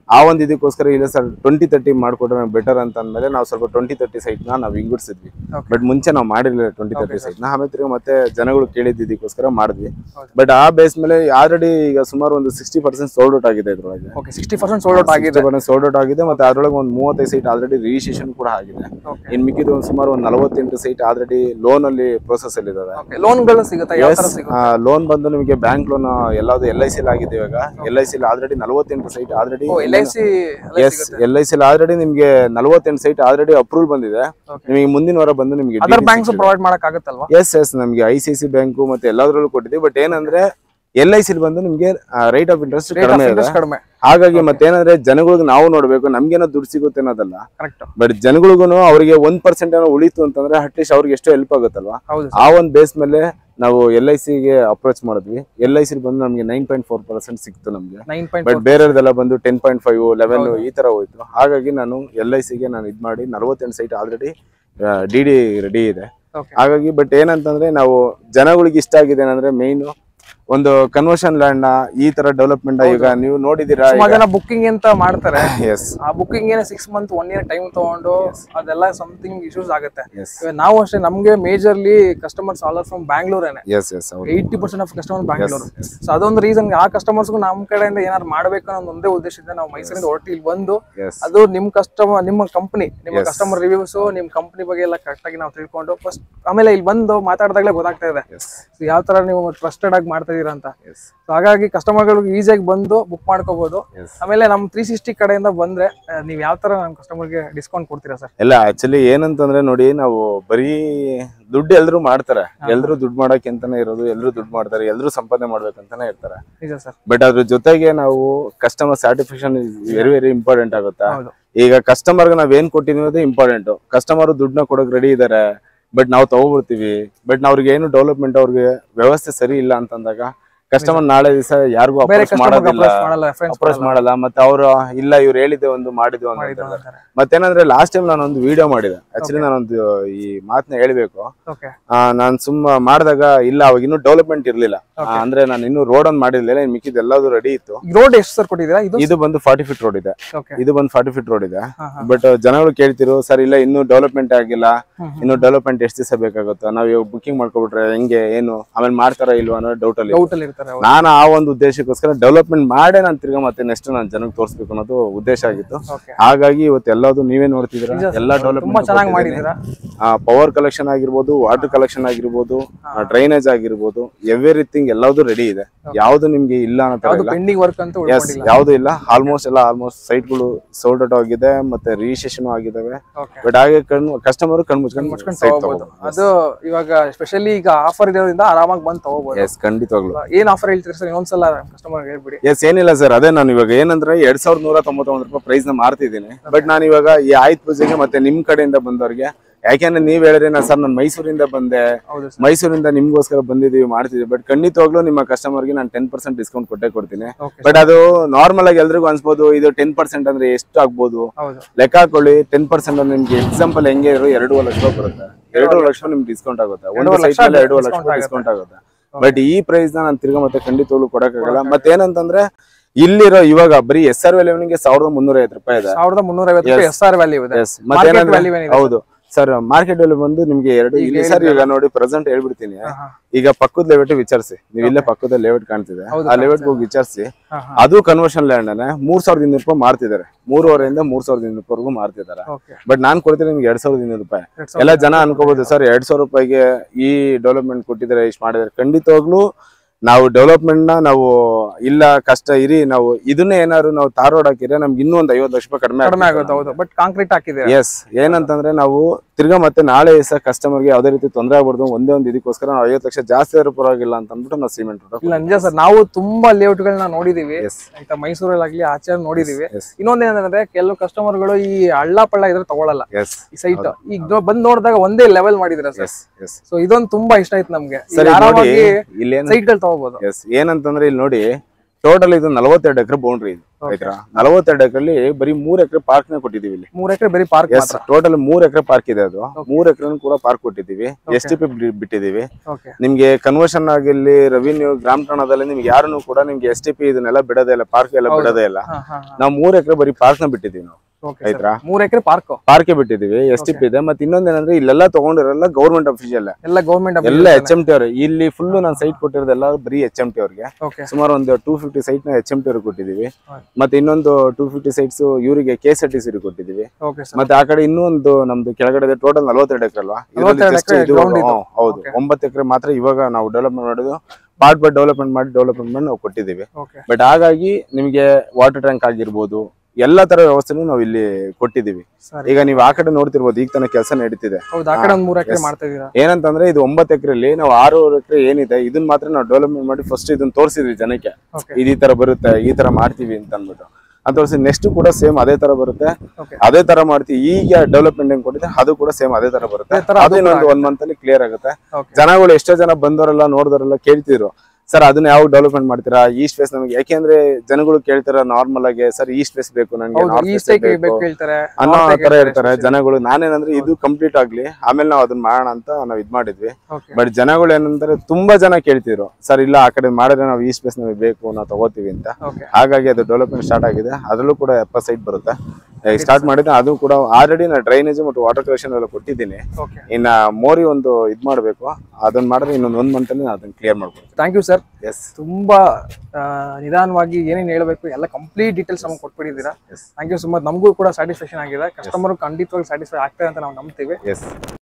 ಆ ಒಂದು ಇದಕ್ಕೋಸ್ಕರ ಇಲ್ಲ ಸರ್ ಟ್ವೆಂಟಿ ತರ್ಟಿ ಮಾಡ್ಕೊಟ್ರೆ ಬೆಟರ್ ಅಂತ ಅಂದ್ಮೇಲೆ ನಾವು ಸ್ವಲ್ಪ ಟ್ವೆಂಟಿ ತರ್ಟಿ ಸೈಟ್ನ ನಾವು ಹಿಂಗುಡ್ಸಿದ್ವಿ Okay. ಬಟ್ ಮುಂಚೆ ನಾವು ಮಾಡಿರ್ಲಿಲ್ಲ ಟ್ವೆಂಟಿ ತರ್ಟಿ ಸೈಟ್ನ ಆಮೇಲೆ ತಿರ್ಗಿ ಮತ್ತೆ ಜನಗಳು ಕೇಳಿದ್ದು ಇದಕ್ಕೋಸ್ಕರ ಮಾಡಿದ್ವಿ ಹೌದು. ಬಟ್ ಆ ಬೇಸ್ ಮೇಲೆ ಆಲ್ರೆಡಿ ಈಗ ಸುಮಾರು ಒಂದು ಸಿಕ್ಸ್ಟಿ ಪರ್ಸೆಂಟ್ ಸೋಲ್ಡ್ ಔಟ್ ಆಗಿದೆ ಇದ್ರೊಳಗೆ okay sixty percent sold out ಆಗಿದೆ ಸೋಲ್ಡ್ ಔಟ್ ಆಗಿದೆ ಮತ್ತೆ ಅದ್ರೊಳಗೆ ಒಂದು ಮೂವತ್ತೈದು ಸೈಟ್ ಆಲ್ರೆಡಿ ರಿಜಿಸ್ಟ್ರೇಷನ್ ಕೂಡ ಆಗಿದೆ ಓಕೆ ಇನ್ ಮಿಕ್ಕಿದ ಒಂದು ಸುಮಾರು ಒಂದು ನಲವತ್ತೆಂಟು ಸೈಟ್ ಆಲ್ರೆಡಿ ಲೋನ್ ಅಲ್ಲಿ ಪ್ರೋಸೆಸ್ ಅಲ್ಲಿ ಇದಾವೆ ಓಕೆ ಲೋನ್ಗಳು ಸಿಗುತ್ತಾ ಯಾವ ತರ ಸಿಗುತ್ತೆ ಲೋನ್ ಬಂದು ನಿಮಗೆ ಬ್ಯಾಂಕ್ ಲೋನ್ ಎಲ್ಲಾವುದು ಎಲ್ ಐ ಸಿ ಆಗಿದೆ ಇವಾಗ ಎಲ್ ಐ ಸಿ ಆಲ್ರೆಡಿ ನಲವತ್ತೆಂಟು ಸೈಟ್ ಆಲ್ರೆಡಿ ಓ L I C yes L I C already ನಿಮಗೆ ನಲವತ್ತೆಂಟು ಸೈಟ್ ಆಲ್ರೆಡಿ ಅಪ್ರೂವಲ್ ಬಂದಿದೆ Okay. ನಿಮಗೆ ಮುಂದಿನ ವಾರ ಬಂದು ನಿಮಗೆ ಅದರ್ ಬ್ಯಾಂಕ್ಸ್ ಪ್ರೊವೈಡ್ ಮಾಡಕ್ ಆಗುತ್ತಲ್ವಾ ಎಸ್ ಎಸ್ ನಮಗೆ ಐ ಸಿ ಸಿ ಬ್ಯಾಂಕು ಮತ್ತೆ ಎಲ್ಲಾದ್ರಲ್ಲೂ ಕೊಟ್ಟಿದ್ದೀವಿ ಬಟ್ ಏನಂದ್ರೆ ಎಲ್ ಐ ಸಿ ಬಂದು ನಿಮಗೆ rate of interest rate of ಕಡಿಮೆ ಇದೆ ಇಂಟ್ರೆಸ್ಟ್ ಕಡಿಮೆ ಹಾಗಾಗಿ ಮತ್ತೇನಂದ್ರೆ ಜನಗಳಿಗೆ ನಾವು ನೋಡ್ಬೇಕು ನಮ್ಗೇನೋ ದುಡ್ಡು ಸಿಗುತ್ತೆ ಅನ್ನೋದಲ್ಲ ಕರೆಕ್ಟ್ ಬಟ್ ಜನಗಳಿಗೂ ಅವರಿಗೆ ಒಂದ್ ಪರ್ಸೆಂಟ್ ಏನೋ ಉಳಿತು ಅಂತಂದ್ರೆ ಅಟ್ಲೀಸ್ಟ್ ಅವ್ರಿಗೆ ಎಷ್ಟು ಹೆಲ್ಪ್ ಆಗುತ್ತಲ್ವಾ ಹೌದು ಆ ಒಂದು ಬೇಸ್ ಮೇಲೆ ನಾವು ಎಲ್ ಐ ಸಿಗೆ ಅಪ್ರೋಚ್ ಮಾಡಿದ್ವಿ ಎಲ್ ಐ ಸಿ ಬಂದು ನಮಗೆ ನೈನ್ ಪಾಯಿಂಟ್ ಫೋರ್ ಪರ್ಸೆಂಟ್ ಸಿಕ್ತು ನಮಗೆ ನೈನ್ ಪಾಯಿಂಟ್ ಬಟ್ ಬೇರೆಯವ್ರದೆಲ್ಲ ಬಂದು ಟೆನ್ ಪಾಯಿಂಟ್ ಫೈವ್ ಲೆವೆನ್ ಈ ತರ ಹೋಯ್ತು ಹಾಗಾಗಿ ನಾನು ಎಲ್ ಐ ಸಿಗೆ ನಾನು ಇದು ಮಾಡಿ ನಲವತ್ತೆಂಟು site already D D ready ಇದೆ ಓಕೆ ಹಾಗಾಗಿ ಬಟ್ ಏನಂತಂದ್ರೆ ನಾವು ಜನಗಳಿಗೆ ಇಷ್ಟ ಆಗಿದೆ ಏನಂದ್ರೆ ಮೇಯ್ನ್ ಒಂದು ಕನ್ವರ್ಷನ್ ಲ್ಯಾಂಡ್ ನ ಈ ತರ ಡೆವಲಪ್ಮೆಂಟ್ ಈಗ ನೀವು ನೋಡಿದೀರಾ ಸುಮಾರು ಜನ ಬುಕ್ಕಿಂಗ್ ಅಂತ ಮಾಡ್ತಾರೆ ಎಸ್ ಆ ಬುಕ್ಕಿಂಗ್ ಏನೇ six month one year time ತಗೊಂಡು ಅದೆಲ್ಲ ಸಮಥಿಂಗ್ ಇಶ್ಯೂಸ್ ಆಗುತ್ತೆ ಎಸ್ ಇವಾಗ ನಾವು ಅಷ್ಟೇ ನಮ್ಗೆ majorly customers all are from ಬ್ಯಾಂಗ್ಳೂರೇನೆ ಎಸ್ ಎಸ್ ಹೌದು eighty percent of customer Bangalore so ಅದೊಂದು ರೀಸನ್ ಆ ಕಸ್ಟಮರ್ಸ್ಗೂ ನಮ್ಮ ಕಡೆಯಿಂದ ಏನಾದ್ರು ಮಾಡ್ಬೇಕು ಅನ್ನೋ ಒಂದೇ ಉದ್ದೇಶದಿಂದ ನಾವು ಮೈಸೂರಿಂದ ಹೊರಟಿ ಇಲ್ಲಿ ಬಂದು ಎಸ್ ಅದು ನಿಮ್ ಕಸ್ಟಮರ್ ನಿಮ್ಮ ಕಂಪನಿ ನಿಮ್ಮ Yes. ಕಸ್ಟಮರ್ ರಿವ್ಯೂಸ್ ನಿಮ್ ಕಂಪನಿ ಬಗ್ಗೆ ಎಲ್ಲ ಕರೆಕ್ಟ್ ಆಗಿ ನಾವು ತಿಳ್ಕೊಂಡು ಫಸ್ಟ್ ಆಮೇಲೆ ಇಲ್ಲಿ ಬಂದು ಮಾತಾಡಿದಾಗಲೇ ಗೊತ್ತಾಗ್ತಾ ಇದೆ ಎಸ್ So ಯಾವ ತರ ನೀವು ಟ್ರಸ್ಟೆಡ್ ಆಗಿ ಮಾಡ್ತಾ ಇದೀರಾ ಅಂತ ಎಸ್ So ಹಾಗಾಗಿ ಕಸ್ಟಮರ್ಗಳಿಗೆ ಈಸಿಯಾಗಿ ಬಂದು ಬುಕ್ ಮಾಡ್ಕೋಬಹುದು ಎಸ್ ಆಮೇಲೆ ನಮ್ ತ್ರೀ ಸಿಕ್ಸ್ಟಿ ಕಡೆಯಿಂದ ಬಂದ್ರೆ ಆ, ನೀವ್ ಯಾವ ತರ ನಮ್ಮ ಕಸ್ಟಮರ್ಗೆ ಡಿಸ್ಕೌಂಟ್ ಕೊಡ್ತೀರಾ ಸರ್ ಎಲ್ಲ ಆಕ್ಚುಲಿ ಏನಂತಂದ್ರೆ ನೋಡಿ ನಾವು ಬರೀ ದುಡ್ಡು ಎಲ್ರು ಮಾಡ್ತಾರೆ ಎಲ್ರು ದುಡ್ಡು ಮಾಡಕ್ಕೆ ಅಂತಾನೆ ಇರೋದು ಎಲ್ರು ದುಡ್ಡು ಮಾಡ್ತಾರೆ ಎಲ್ರು ಸಂಪಾದನೆ ಮಾಡ್ಬೇಕಂತಾನೆ ಇರ್ತಾರೆ ನಿಜ ಸರ್ ಬಟ್ ಅದ್ರ ಜೊತೆಗೆ ನಾವು customer satisfaction very very important ಆಗುತ್ತಾ ಹೌದು ಈಗ ಕಸ್ಟಮರ್ಗೆ ನಾವ್ ಏನ್ ಕೊಟ್ಟಿದೀವಿ ಅದೇ ಇಂಪಾರ್ಟೆಂಟ್ ಕಸ್ಟಮರ್ ದುಡ್ಡನ್ನ ಕೊಡಕ್ ರೆಡಿ ಇದಾರೆ ಬಟ್ ನಾವು ತಗೋಬಿಡ್ತೀವಿ ಬಟ್ ಅವ್ರಿಗೆ ಏನು ಡೆವಲಪ್ಮೆಂಟ್ ಅವ್ರಿಗೆ ವ್ಯವಸ್ಥೆ ಸರಿ ಇಲ್ಲ ಅಂತಂದಾಗ ಕಸ್ಟಮರ್ ನಾಳೆ ದಿವಸ ಯಾರಿಗೂ ಬೇರೆ ಅಪ್ರೋಚ್ ಕಸ್ಟಮರ್ ಮಾಡೋದಿಲ್ಲ ಮಾಡಲ್ಲ ರೆಫರೆನ್ಸ್ ಅಪ್ರೋಚ್ ಮಾಡಲ್ಲ ಮತ್ತೆ ಅವರು ಇಲ್ಲ ಇವ್ರು ಹೇಳಿದ್ದೆ ಒಂದು ಮಾಡಿದ್ವಿ ಅಂತ ಹೇಳ್ತಾರೆ. ಮತ್ತೇನಂದ್ರೆ ಲಾಸ್ಟ್ ಟೈಮ್ ನಾನು ಒಂದು ವಿಡಿಯೋ ಮಾಡಿದೆ ಆಕ್ಚುಲಿ ನಾನೊಂದು ಈ ಮಾತನ್ನ ಹೇಳ್ಬೇಕು ಓಕೆ ಆ, ನಾನ್ ಸುಮ್ಮ ಮಾಡಿದಾಗ ಇಲ್ಲ ಅವಾಗ ಇನ್ನೂ ಡೆವಲಪ್ಮೆಂಟ್ ಇರ್ಲಿಲ್ಲ ಆ, ಅಂದ್ರೆ ನಾನು ಇನ್ನೂ ರೋಡ್ ಒಂದು ಮಾಡಿರ್ಲಿಲ್ಲ ಇನ್ನು ಮಿಕ್ಕಿದ್ ಎಲ್ಲದೂ ರೆಡಿ ಇತ್ತು ರೋಡ್ ಎಷ್ಟು ಸರ್ ಕೊಟ್ಟಿದ್ದೀರಾ ಇದು ಇದು ಬಂದು ಫಾರ್ಟಿ ಫೀಟ್ ರೋಡ್ ಇದೆ ಓಕೆ ಇದು ಬಂದು ಫಾರ್ಟಿ ಫೀಟ್ ರೋಡ್ ಇದೆ ಹಾ, ಹಾ. ಬಟ್ ಜನಗಳು ಕೇಳ್ತಿರು ಸರ್ ಇಲ್ಲ ಇನ್ನೂ ಡೆವಲಪ್ಮೆಂಟ್ ಆಗಿಲ್ಲ ಹ್ಮ್, ಹ್ಮ್. ಇನ್ನು ಡೆವಲಪ್ಮೆಂಟ್ ಎಷ್ಟು ದಿವಸ ಬೇಕಾಗುತ್ತೋ ನಾವ್ ಇವಾಗ ಬುಕಿಂಗ್ ಮಾಡ್ಕೊಬಿಟ್ರೆ ಹೆಂಗೆ ಏನು ಆಮೇಲೆ ಮಾಡ್ತಾರ ಇಲ್ವಾ ಅನ್ನೋ ಡೌಟ್ ಅಲ್ಲಿ ಡೌಟ್ ಅಲ್ಲಿ ಇರ್ತಾರೆ ಹೌದು. ನಾನು ಆ ಒಂದು ಉದ್ದೇಶಕ್ಕೋಸ್ಕರ ಡೆವಲಪ್ಮೆಂಟ್ ಮಾಡೇ ನಾನು ತಿರ್ಗಾ ಮತ್ತೆ ನೆಕ್ಸ್ಟ್ ನಾನು ಜನಕ್ಕೆ ತೋರಿಸ್ಬೇಕು ಅನ್ನೋದು ಉದ್ದೇಶ ಆಗಿತ್ತು ಓಕೆ ಹಾಗಾಗಿ ಇವತ್ತು ಎಲ್ಲದು ನೀವೇ ನೋಡ್ತಿದ್ದೀರಾ ನಿಜ ಎಲ್ಲಾ ತುಂಬಾ ಡೆವಲಪ್ಮೆಂಟ್ ಚೆನ್ನಾಗಿ ಮಾಡಿದ್ದೀರಾ ಪವರ್ ಕಲೆಕ್ಷನ್ ಆಗಿರ್ಬೋದು ವಾಟರ್ ಕಲೆಕ್ಷನ್ ಆಗಿರ್ಬೋದು ಡ್ರೈನೇಜ್ ಆಗಿರ್ಬೋದು ಎವ್ರಿಥಿಂಗ್ ಎಲ್ಲದೂ ರೆಡಿ ಇದೆ ಯಾವ್ದು ನಿಮ್ಗೆ ಇಲ್ಲ ಅನ್ನೋ ತರ ಯಾವ್ದು ಇಲ್ಲ ಪೆಂಡಿಂಗ್ ವರ್ಕ್ ಅಂತ ಎಸ್ ಉಳ್ಕೊಂಡಿಲ್ಲ ಯಾವ್ದು ಇಲ್ಲ ಆಲ್ಮೋಸ್ಟ್ ಎಲ್ಲ ಆಲ್ಮೋಸ್ಟ್ ಸೈಟ್ಗಳು ಸೋಲ್ಡ್ ಔಟ್ ಆಗಿದೆ ಮತ್ತೆ ರಿಜಿಸ್ಟ್ರೇಷನ್ ಆಗಿದಾವೆ ಓಕೆ ಬಟ್ ಹಾಗೆ ಕಣ್ಣು ಕಸ್ಟಮರ್ ಕಣ್ಣು ಮುಚ್ಕೊಂಡು ಮುಚ್ಕೊಂಡು ಸೈಟ್ ತಗೋಬಹುದು ಅದು ಇವಾಗ ಸ್ಪೆಷಲಿ ಈಗ ಆಫರ್ ಇರೋದ್ರಿಂದ ಆರಾಮಾಗಿ ಬಂದು ತಗೋಬಹುದು ಎಸ್ ಖಂಡಿತವಾಗ್ಲು ಏನ್ ಆಫರ್ ಹೇಳ್ತೀರಿ ಸರ್ ಇನ್ನೊಂದ್ಸಲ ಕಸ್ಟಮರ್ ಹೇಳ್ಬಿಡಿ ಎಸ್ ಏನಿಲ್ಲ ಸರ್ ಅದೇ ನಾನು ಇವಾಗ ಏನಂದ್ರೆ ಎರಡ್ ಸಾವಿರದ ನೂರ ತೊಂಬತ್ತೊಂದು ರೂಪಾಯಿ ಪ್ರೈಸ್ ನ ಮಾರ್ತಿದ್ದೀನಿ ಬಟ್ ನಾನು ಇವಾಗ ಈ ಆಯ್ತು ಪೂಜೆಗೆ ಮತ್ತೆ ನಿಮ್ ಕಡೆಯಿಂದ ಬಂದವ್ರಿಗೆ ಯಾಕೆಂದ್ರೆ ನೀವ್ ಹೇಳಿದ್ರೆ ನಾ ಸರ್ ನಾನು ಮೈಸೂರಿಂದ ಬಂದೆ ಹೌದು ಸರ್ ಮೈಸೂರಿಂದ ನಿಮ್ಗೋಸ್ಕರ ಬಂದಿದೀವಿ ಮಾಡ್ತಿದ್ವಿ ಬಟ್ ಖಂಡಿತವಾಗ್ಲೂ ನಿಮ್ಮ ಕಸ್ಟಮರ್ಗೆ ನಾನು ಟೆನ್ ಪರ್ಸೆಂಟ್ ಡಿಸ್ಕೌಂಟ್ ಕೊಟ್ಟೆ ಕೊಡ್ತೀನಿ ಓಕೆ ಬಟ್ ಅದು ನಾರ್ಮಲ್ ಆಗಿ ಎಲ್ರಿಗೂ ಅನ್ಸ್ಬೋದು ಇದು ಟೆನ್ ಪರ್ಸೆಂಟ್ ಅಂದ್ರೆ ಎಷ್ಟು ಆಗ್ಬೋದು ಹೌದು ಲೆಕ್ಕ ಹಾಕೊಳ್ಳಿ ಟೆನ್ ಪರ್ಸೆಂಟ್ ನಿಮ್ಗೆ ಎಕ್ಸಾಂಪಲ್ ಹೆಂಗೆ ಇರೋ ಎರಡೂವರೆ ಲಕ್ಷ ರೂಪಾಯಿ ಬರುತ್ತೆ ಎರಡು ಲಕ್ಷ ನಿಮ್ಗೆ ಡಿಸ್ಕೌಂಟ್ ಆಗುತ್ತೆ ಒಂದು ಎರಡೂವರೆ ಸೈಟ್ ಲಕ್ಷ ಮೇಲೆ ಎರಡು ಲಕ್ಷ discount ರೂಪಾಯಿ ಡಿಸ್ಕೌಂಟ್ ಆಗುತ್ತೆ ಬಟ್ ಈ ಪ್ರೈಸ್ ನ ನಾನು ತಿರ್ಗಾ ಮತ್ತೆ ಖಂಡಿತವಾಗ್ಲೂ ಕೊಡಕ್ಕಾಗಲ್ಲ ಮತ್ತೆ ಏನಂತಂದ್ರೆ ಇಲ್ಲಿರೋ ಇವಾಗ ಬರೀ ಎಸ್ ಆರ್ ಗೆ ಸಾವಿರದ ಮುನ್ನೂರ ಐವತ್ತು ರೂಪಾಯಿ ಇದೆ ಸಾವಿರದ ಮುನ್ನೂರ ಐವತ್ತು ರೂಪಾಯಿ ಎಸ್ ಆರ್ ವ್ಯಾಲ್ಯೂ ಇದೆ Yes. ಮತ್ತೆ Market ಏನಂದ್ರೆ value ಏನಿದೆ ಹೌದು ಸರ್ ಮಾರ್ಕೆಟ್ ವ್ಯಾಲ್ಯೂ ಬಂದು ನಿಮ್ಗೆ ಎರಡು ಇಲ್ಲಿ ಸರ್ ಈಗ ನೋಡಿ ಪ್ರೆಸೆಂಟ್ ಹೇಳ್ಬಿಡ್ತೀನಿ ಹಾ, ಹಾ. ಈಗ ಪಕ್ಕದ ಲೇಔಟ್ ವಿಚಾರಿಸಿ ನೀವು ಇಲ್ಲೇ ಪಕ್ಕದ ಲೇಔಟ್ ಕಾಣ್ತಿದೆ ಹೌದು, ಆ ಲೇಔಟ್ ಹೋಗಿ ವಿಚಾರಿಸಿ ಹಾ, ಹಾ. ಅದು ಕನ್ವರ್ಷನ್ ಲ್ಯಾಂಡ್ ಅನ್ನ ಮೂರ್ ಸಾವಿರದ ಇನ್ನೂರು ರೂಪಾಯಿ ಮಾರ್ತಿದ್ದಾರೆ ಮೂರುವರೆಯಿಂದ ಮೂರ್ ಸಾವಿರದ ಇನ್ನೂರು ರೂಪಾಯಿವರೆಗೂ ಮಾರ್ತಿದ್ದಾರೆ ಓಕೆ ಬಟ್ ನಾನ್ ಕೊಡ್ತೀನಿ ನಿಮ್ಗೆ ಎರಡ್ ಸಾವಿರದ ಇನ್ನೂರು ರೂಪಾಯಿ ಎರಡ್ ಸಾವಿರ ಎಲ್ಲ ಜನ ಅನ್ಕೋಬಹುದು ಸರ್ ಎರಡ್ ಸಾವಿರ ರೂಪಾಯಿಗೆ ಈ ಡೆವಲಪ್ಮೆಂಟ್ ಕೊಟ್ಟಿದ್ದಾರೆ ಇಷ್ಟು ಮಾಡಿದ್ದಾರೆ ಖಂಡಿತವಾಗ್ಲೂ ನಾವು ಡೆವಲಪ್ಮೆಂಟ್ ನ ನಾವು ಇಲ್ಲ ಕಷ್ಟ ಇರಿ ನಾವು ಇದನ್ನೇ ಏನಾದ್ರು ನಾವು ತಾರ್ ರೋಡ್ ಹಾಕಿದ್ರೆ ನಮ್ಗೆ ಇನ್ನೂ ಒಂದು ಐವತ್ತು ಲಕ್ಷ ರೂಪಾಯಿ ಕಡಿಮೆ ಕಡಿಮೆ ಆಗುತ್ತೆ ಹೌದು ಬಟ್ ಕಾಂಕ್ರೀಟ್ ಹಾಕಿದೆ ಎಸ್ ಏನಂತಂದ್ರೆ ನಾವು ತಿರ್ಗಾ ಮತ್ತೆ ನಾಳೆ ದಿವಸ ಕಸ್ಟಮರ್ಗೆ ಯಾವುದೇ ರೀತಿ ತೊಂದರೆ ಆಗ್ಬಾರ್ದು ಒಂದೇ ಒಂದು ಇದಕ್ಕೋಸ್ಕರ ನಾವು ಐವತ್ತು ಲಕ್ಷ ಜಾಸ್ತಿ ಆದ್ರೂ ಪರವಾಗಿಲ್ಲ ಅಂತ ಅಂದ್ಬಿಟ್ಟು ನಾವು ಸಿಮೆಂಟ್ ಇಲ್ಲ ನಿಜ ಸರ್ ನಾವು ತುಂಬಾ ಲೇಔಟ್ಗಳನ್ನ ನೋಡಿದೀವಿ ಎಸ್ ಆಯ್ತಾ ಮೈಸೂರಲ್ಲಾಗ್ಲಿ ಆಚೆ ನೋಡಿದೀವಿ ಎಸ್ ಇನ್ನೊಂದೇನಂದ್ರೆ ಕೆಲವು ಕಸ್ಟಮರ್ಗಳು ಈ ಹಳ್ಳ ಪಳ್ಳ ಇದ್ರೆ ತಗೊಳಲ್ಲ ಎಸ್ ಈ ಸೈಟ್ ಈಗ ನೋ- ಬಂದ್ ನೋಡಿದಾಗ ಒಂದೇ ಲೆವೆಲ್ ಮಾಡಿದ್ರ ಸರ್ ಎಸ್ ಎಸ್ ಸೊ ಇದೊಂದು ತುಂಬಾ ಇಷ್ಟ ಆಯ್ತು ನಮ್ಗೆ ಈಗ ಸರಿ ನೋಡಿ ಆರಾಮಾಗಿ ಇಲ್ಲೇನು ಸೈಟ್ ಗಳು ತಗೋಬಹುದು ಎಸ್ ಏನಂತಂದ್ರೆ ಇಲ್ಲಿ ನೋಡಿ ಟೋಟಲ್ ಇದು ನಲವತ್ತೆರಡು ಎಕರೆ ಬೌಂಡ್ರಿ ಇದು ಆಯ್ತಾ ನಲವತ್ತೆರಡು ಎಕರೆಲಿ ಬರೀ ಮೂರ್ ಎಕರೆ ಪಾರ್ಕ್ ನ ಕೊಟ್ಟಿದೀವಿ ಇಲ್ಲಿ ಮೂರ್ ಎಕರೆ ಬರೀ ಪಾರ್ಕ್ ಎಸ್ ಮಾತ್ರ ಟೋಟಲ್ ಮೂರ್ ಎಕರೆ ಪಾರ್ಕ್ ಇದೆ ಅದು ಮೂರ್ ಎಕರೆ ಕೂಡ ಪಾರ್ಕ್ ಕೊಟ್ಟಿದ್ದೀವಿ ಎಸ್ ಟಿ ಪಿ ಬಿಟ್ಟಿದೀವಿ ಓಕೆ ನಿಮ್ಗೆ ಕನ್ವರ್ಷನ್ ಆಗಿರ್ಲಿ ರೆವಿನ್ಯೂ ಗ್ರಾಮ ಠಾಣದಲ್ಲಿ ನಿಮ್ಗೆ ಯಾರನ್ನು ಕೂಡ ನಿಮ್ಗೆ ಎಸ್ ಟಿ ಪಿ ಇದನ್ನೆಲ್ಲ ಬಿಡೋದೇ ಇಲ್ಲ ಪಾರ್ಕ್ ಎಲ್ಲ ಬಿಡೋದೇ ಇಲ್ಲ ಹಾ ಹಾ ಹಾ ನಾವು ಮೂರ್ ಎಕರೆ ಬರೀ ಪಾರ್ಕ್ ನ ಬಿಟ್ಟಿದ್ದೀವಿ ನಾವು ಓಕೆ ಆಯ್ತಾ ಮೂರ್ ಎಕರೆ ಪಾರ್ಕ್ ಪಾರ್ಕ್ ಬಿಟ್ಟಿದ್ದೀವಿ ಎಸ್ ಟಿ ಪಿ ಇದೆ ಮತ್ತೆ ಇನ್ನೊಂದೇನಂದ್ರೆ ಇಲ್ಲೆಲ್ಲ ತಗೊಂಡಿರಲ್ಲ ಗೌರ್ಮೆಂಟ್ ಅಫಿಷಿಯಲ್ ಎಲ್ಲ ಗೌರ್ಮೆಂಟ್ ಎಲ್ಲ ಎಚ್ ಎಂ ಟಿ ಅವ್ರೆ ಇಲ್ಲಿ ಫುಲ್ ನಾನು ಸೈಟ್ ಕೊಟ್ಟಿರೋದೆಲ್ಲ ಬರೀ ಎಚ್ ಎಂ ಟಿ ಅವ್ರಿಗೆ ಓಕೆ ಸುಮಾರು ಒಂದು ಟೂ ಫಿಫ್ಟಿ ಸೈಟ್ ನ ಎಚ್ ಎಂ ಟಿ ಅವ್ರಿಗೆ ಕೊಟ್ಟಿದ್ದೀವಿ ಹೌದು. ಮತ್ತೆ ಇನ್ನೊಂದು ಟೂ ಫಿಫ್ಟಿ ಸೈಟ್ಸ್ ಇವರಿಗೆ K S R T C ಕೊಟ್ಟಿದ್ದೀವಿ ಓಕೆ ಸರ್ ಮತ್ತೆ ಆ ಕಡೆ ಇನ್ನೂ ಒಂದು ನಮ್ದು ಕೆಳಗಡೆ ಟೋಟಲ್ ನಲವತ್ತೆರಡು ಎಕರೆ ಅಲ್ವಾ ಇದ್ರಲ್ಲಿ 42 just ಎಕರೆ ಇದು ground ಇದು. ಹ್ಮ್, ಹೌದು Okay. ಒಂಬತ್ತು ಎಕರೆ ಮಾತ್ರ ಇವಾಗ ನಾವು ಡೆವಲಪ್ಮೆಂಟ್ ಮಾಡೋದು ಪಾರ್ಟ್ ಬೈ ಡೆವಲಪ್ಮೆಂಟ್ ಮಾಡಿ ಡೆವಲಪ್ಮೆಂಟ್ ಮಾಡಿ ನಾವು ಕೊಟ್ಟಿದ್ದೀವಿ ಓಕೆ ಬಟ್ ಹಾಗಾಗಿ ನಿಮಗೆ ವಾಟರ್ ಟ್ಯಾಂಕ್ ಆಗಿರ್ಬೋದು ಎಲ್ಲಾ ತರ ವ್ಯವಸ್ಥೆನೂ ನಾವು ಇಲ್ಲಿ ಕೊಟ್ಟಿದ್ದೀವಿ ಸರಿ ಈಗ ನೀವು ಆ ಕಡೆ ನೋಡ್ತಿರ್ಬೋದು ಈಗ ತನಕ ಕೆಲಸ ನಡೀತಿದೆ ಹೌದು ಆ ಕಡೆ ಒಂದ್ ಮೂರ್ ಎಕರೆ Yes. ಮಾಡ್ತಾ ಇದೀರಾ ಏನಂತಂದ್ರೆ ಇದು ಒಂಬತ್ತು ಎಕರೆಲಿ ನಾವು ಆರು ಎಕರೆ ಏನಿದೆ ಇದನ್ನ ಮಾತ್ರ ನಾವು ಡೆವಲಪ್ಮೆಂಟ್ ಮಾಡಿ ಫಸ್ಟ್ ಇದನ್ನ ತೋರಿಸಿದ್ವಿ ಜನಕ್ಕೆ ಓಕೆ ಇದು ಈ ತರ ಬರುತ್ತೆ ಈ ತರ ಮಾಡ್ತೀವಿ ಅಂತ ಅಂದ್ಬಿಟ್ಟು ಅಂತ ತೋರಿಸಿ ನೆಕ್ಸ್ಟ್ ಕೂಡ ಸೇಮ್ ಅದೇ ತರ ಬರುತ್ತೆ ಓಕೆ ಅದೇ ತರ ಮಾಡ್ತೀವಿ ಈಗ ಡೆವಲಪ್ಮೆಂಟ್ ಏನ್ ಕೊಟ್ಟಿದೆ ಅದು ಕೂಡ ಸೇಮ್ ಅದೇ ತರ ಬರುತ್ತೆ ಅದೇ ತರ ಅದು ಅದು ಇನ್ನೊಂದು ಒಂದ್ ಮಂತ್ ಅಲ್ಲಿ ಕ್ಲಿಯರ್ ಆಗುತ್ತೆ ಓಕೆ ಜನಗಳು ಎಷ್ಟೋ ಜನ ಬಂದವರೆಲ್ಲ ನೋಡಿದವರೆಲ್ಲ ಕೇಳ್ತಿದ್ರು ಸರ್ ಅದನ್ನ ಯಾವಾಗ ಡೆವಲಪ್ಮೆಂಟ್ ಮಾಡ್ತೀರಾ ಈಸ್ಟ್ ಫೇಸ್ ನಮಗೆ ಯಾಕೆಂದ್ರೆ ಜನಗಳು ಕೇಳ್ತಾರ ನಾರ್ಮಲ್ ಆಗಿ ಸರ್ ಈಸ್ಟ್ ಫೇಸ್ ಬೇಕು ನನಗೆ ಹೌದು ನಾರ್ತ್ ಈ ಫೇಸ್ ಸ್ಟೇಕ್ ಬೇಕು ಬೇಕು ಹೇಳ್ತಾರೆ ಅನ್ನೋ North ತರ ಗೆ ಇರ್ತಾರೆ ಹೇಳ್ತಾರೆ ಜನಗಳು ನಾನೇನಂದ್ರೆ ಇದು ಕಂಪ್ಲೀಟ್ ಆಗ್ಲಿ ಆಮೇಲೆ ನಾವು ಅದನ್ನ ಮಾಡೋಣ ಅಂತ ನಾವ್ ಇದ್ ಮಾಡಿದ್ವಿ ಓಕೆ ಬಟ್ ಜನಗಳು ಏನಂದ್ರೆ ತುಂಬಾ ಜನ ಕೇಳ್ತಿದ್ರು ಸರ್ ಇಲ್ಲ ಆ ಕಡೆ ಮಾಡಿದ್ರೆ ನಾವು ಈಸ್ಟ್ ಫೇಸ್ ನಮಗೆ ಬೇಕು ನಾವು ತಗೋತೀವಿ ಅಂತ ಓಕೆ ಹಾಗಾಗಿ ಅದು ಡೆವಲಪ್ಮೆಂಟ್ ಸ್ಟಾರ್ಟ್ ಆಗಿದೆ ಅದರಲ್ಲೂ ಕೂಡ ಎಪ್ಪತ್ತು ಸೈಟ್ ಬರುತ್ತೆ ಸ್ಟಾರ್ಟ್ ಮಾಡಿದ್ರೆ ಅದು ಕೂಡ ಆಲ್ರೆಡಿ ನಾನು ಡ್ರೈನೇಜ್ ಮತ್ತು ವಾಟರ್ ಕಲೆಕ್ಷನ್ ಎಲ್ಲ ಕೊಟ್ಟಿದ್ದೀನಿ ಓಕೆ ಇನ್ನ ಮೋರಿ ಒಂದು ಇದ್ ಮಾಡ್ಬೇಕು ಅದನ್ನ ಮಾಡಿದ್ರೆ ಇನ್ನೊಂದು ಒಂದ್ ಮಂತ್ ಅಲ್ಲಿ ಅದನ್ನ ಕ್ಲಿಯರ್ ಮಾಡ್ಕೊಡ್ತೀನಿ ಥ್ಯಾಂಕ್ ಯು ಸರ್ ಎಸ್ ತುಂಬಾ ಆ, ನಿಧಾನವಾಗಿ ಏನೇನ್ ಹೇಳ್ಬೇಕು ಎಲ್ಲ ಕಂಪ್ಲೀಟ್ ಡೀಟೇಲ್ಸ್ ನಮಗೆ ಕೊಟ್ಬಿಟ್ಟಿದ್ದೀರಾ Yes. Thank you so much ನಮಗೂ ಕೂಡ ಸ್ಯಾಟಿಸ್ಫ್ಯಾಕ್ಷನ್ ಆಗಿದೆ ಕಸ್ಟಮರ್ ಖಂಡಿತವಾಗಿ ಸ್ಯಾಟಿಸ್ಫೈ ಆಗ್ತಾರೆ ಅಂತ ನಾವು ನಂಬ್ತೀವಿ ಎಸ್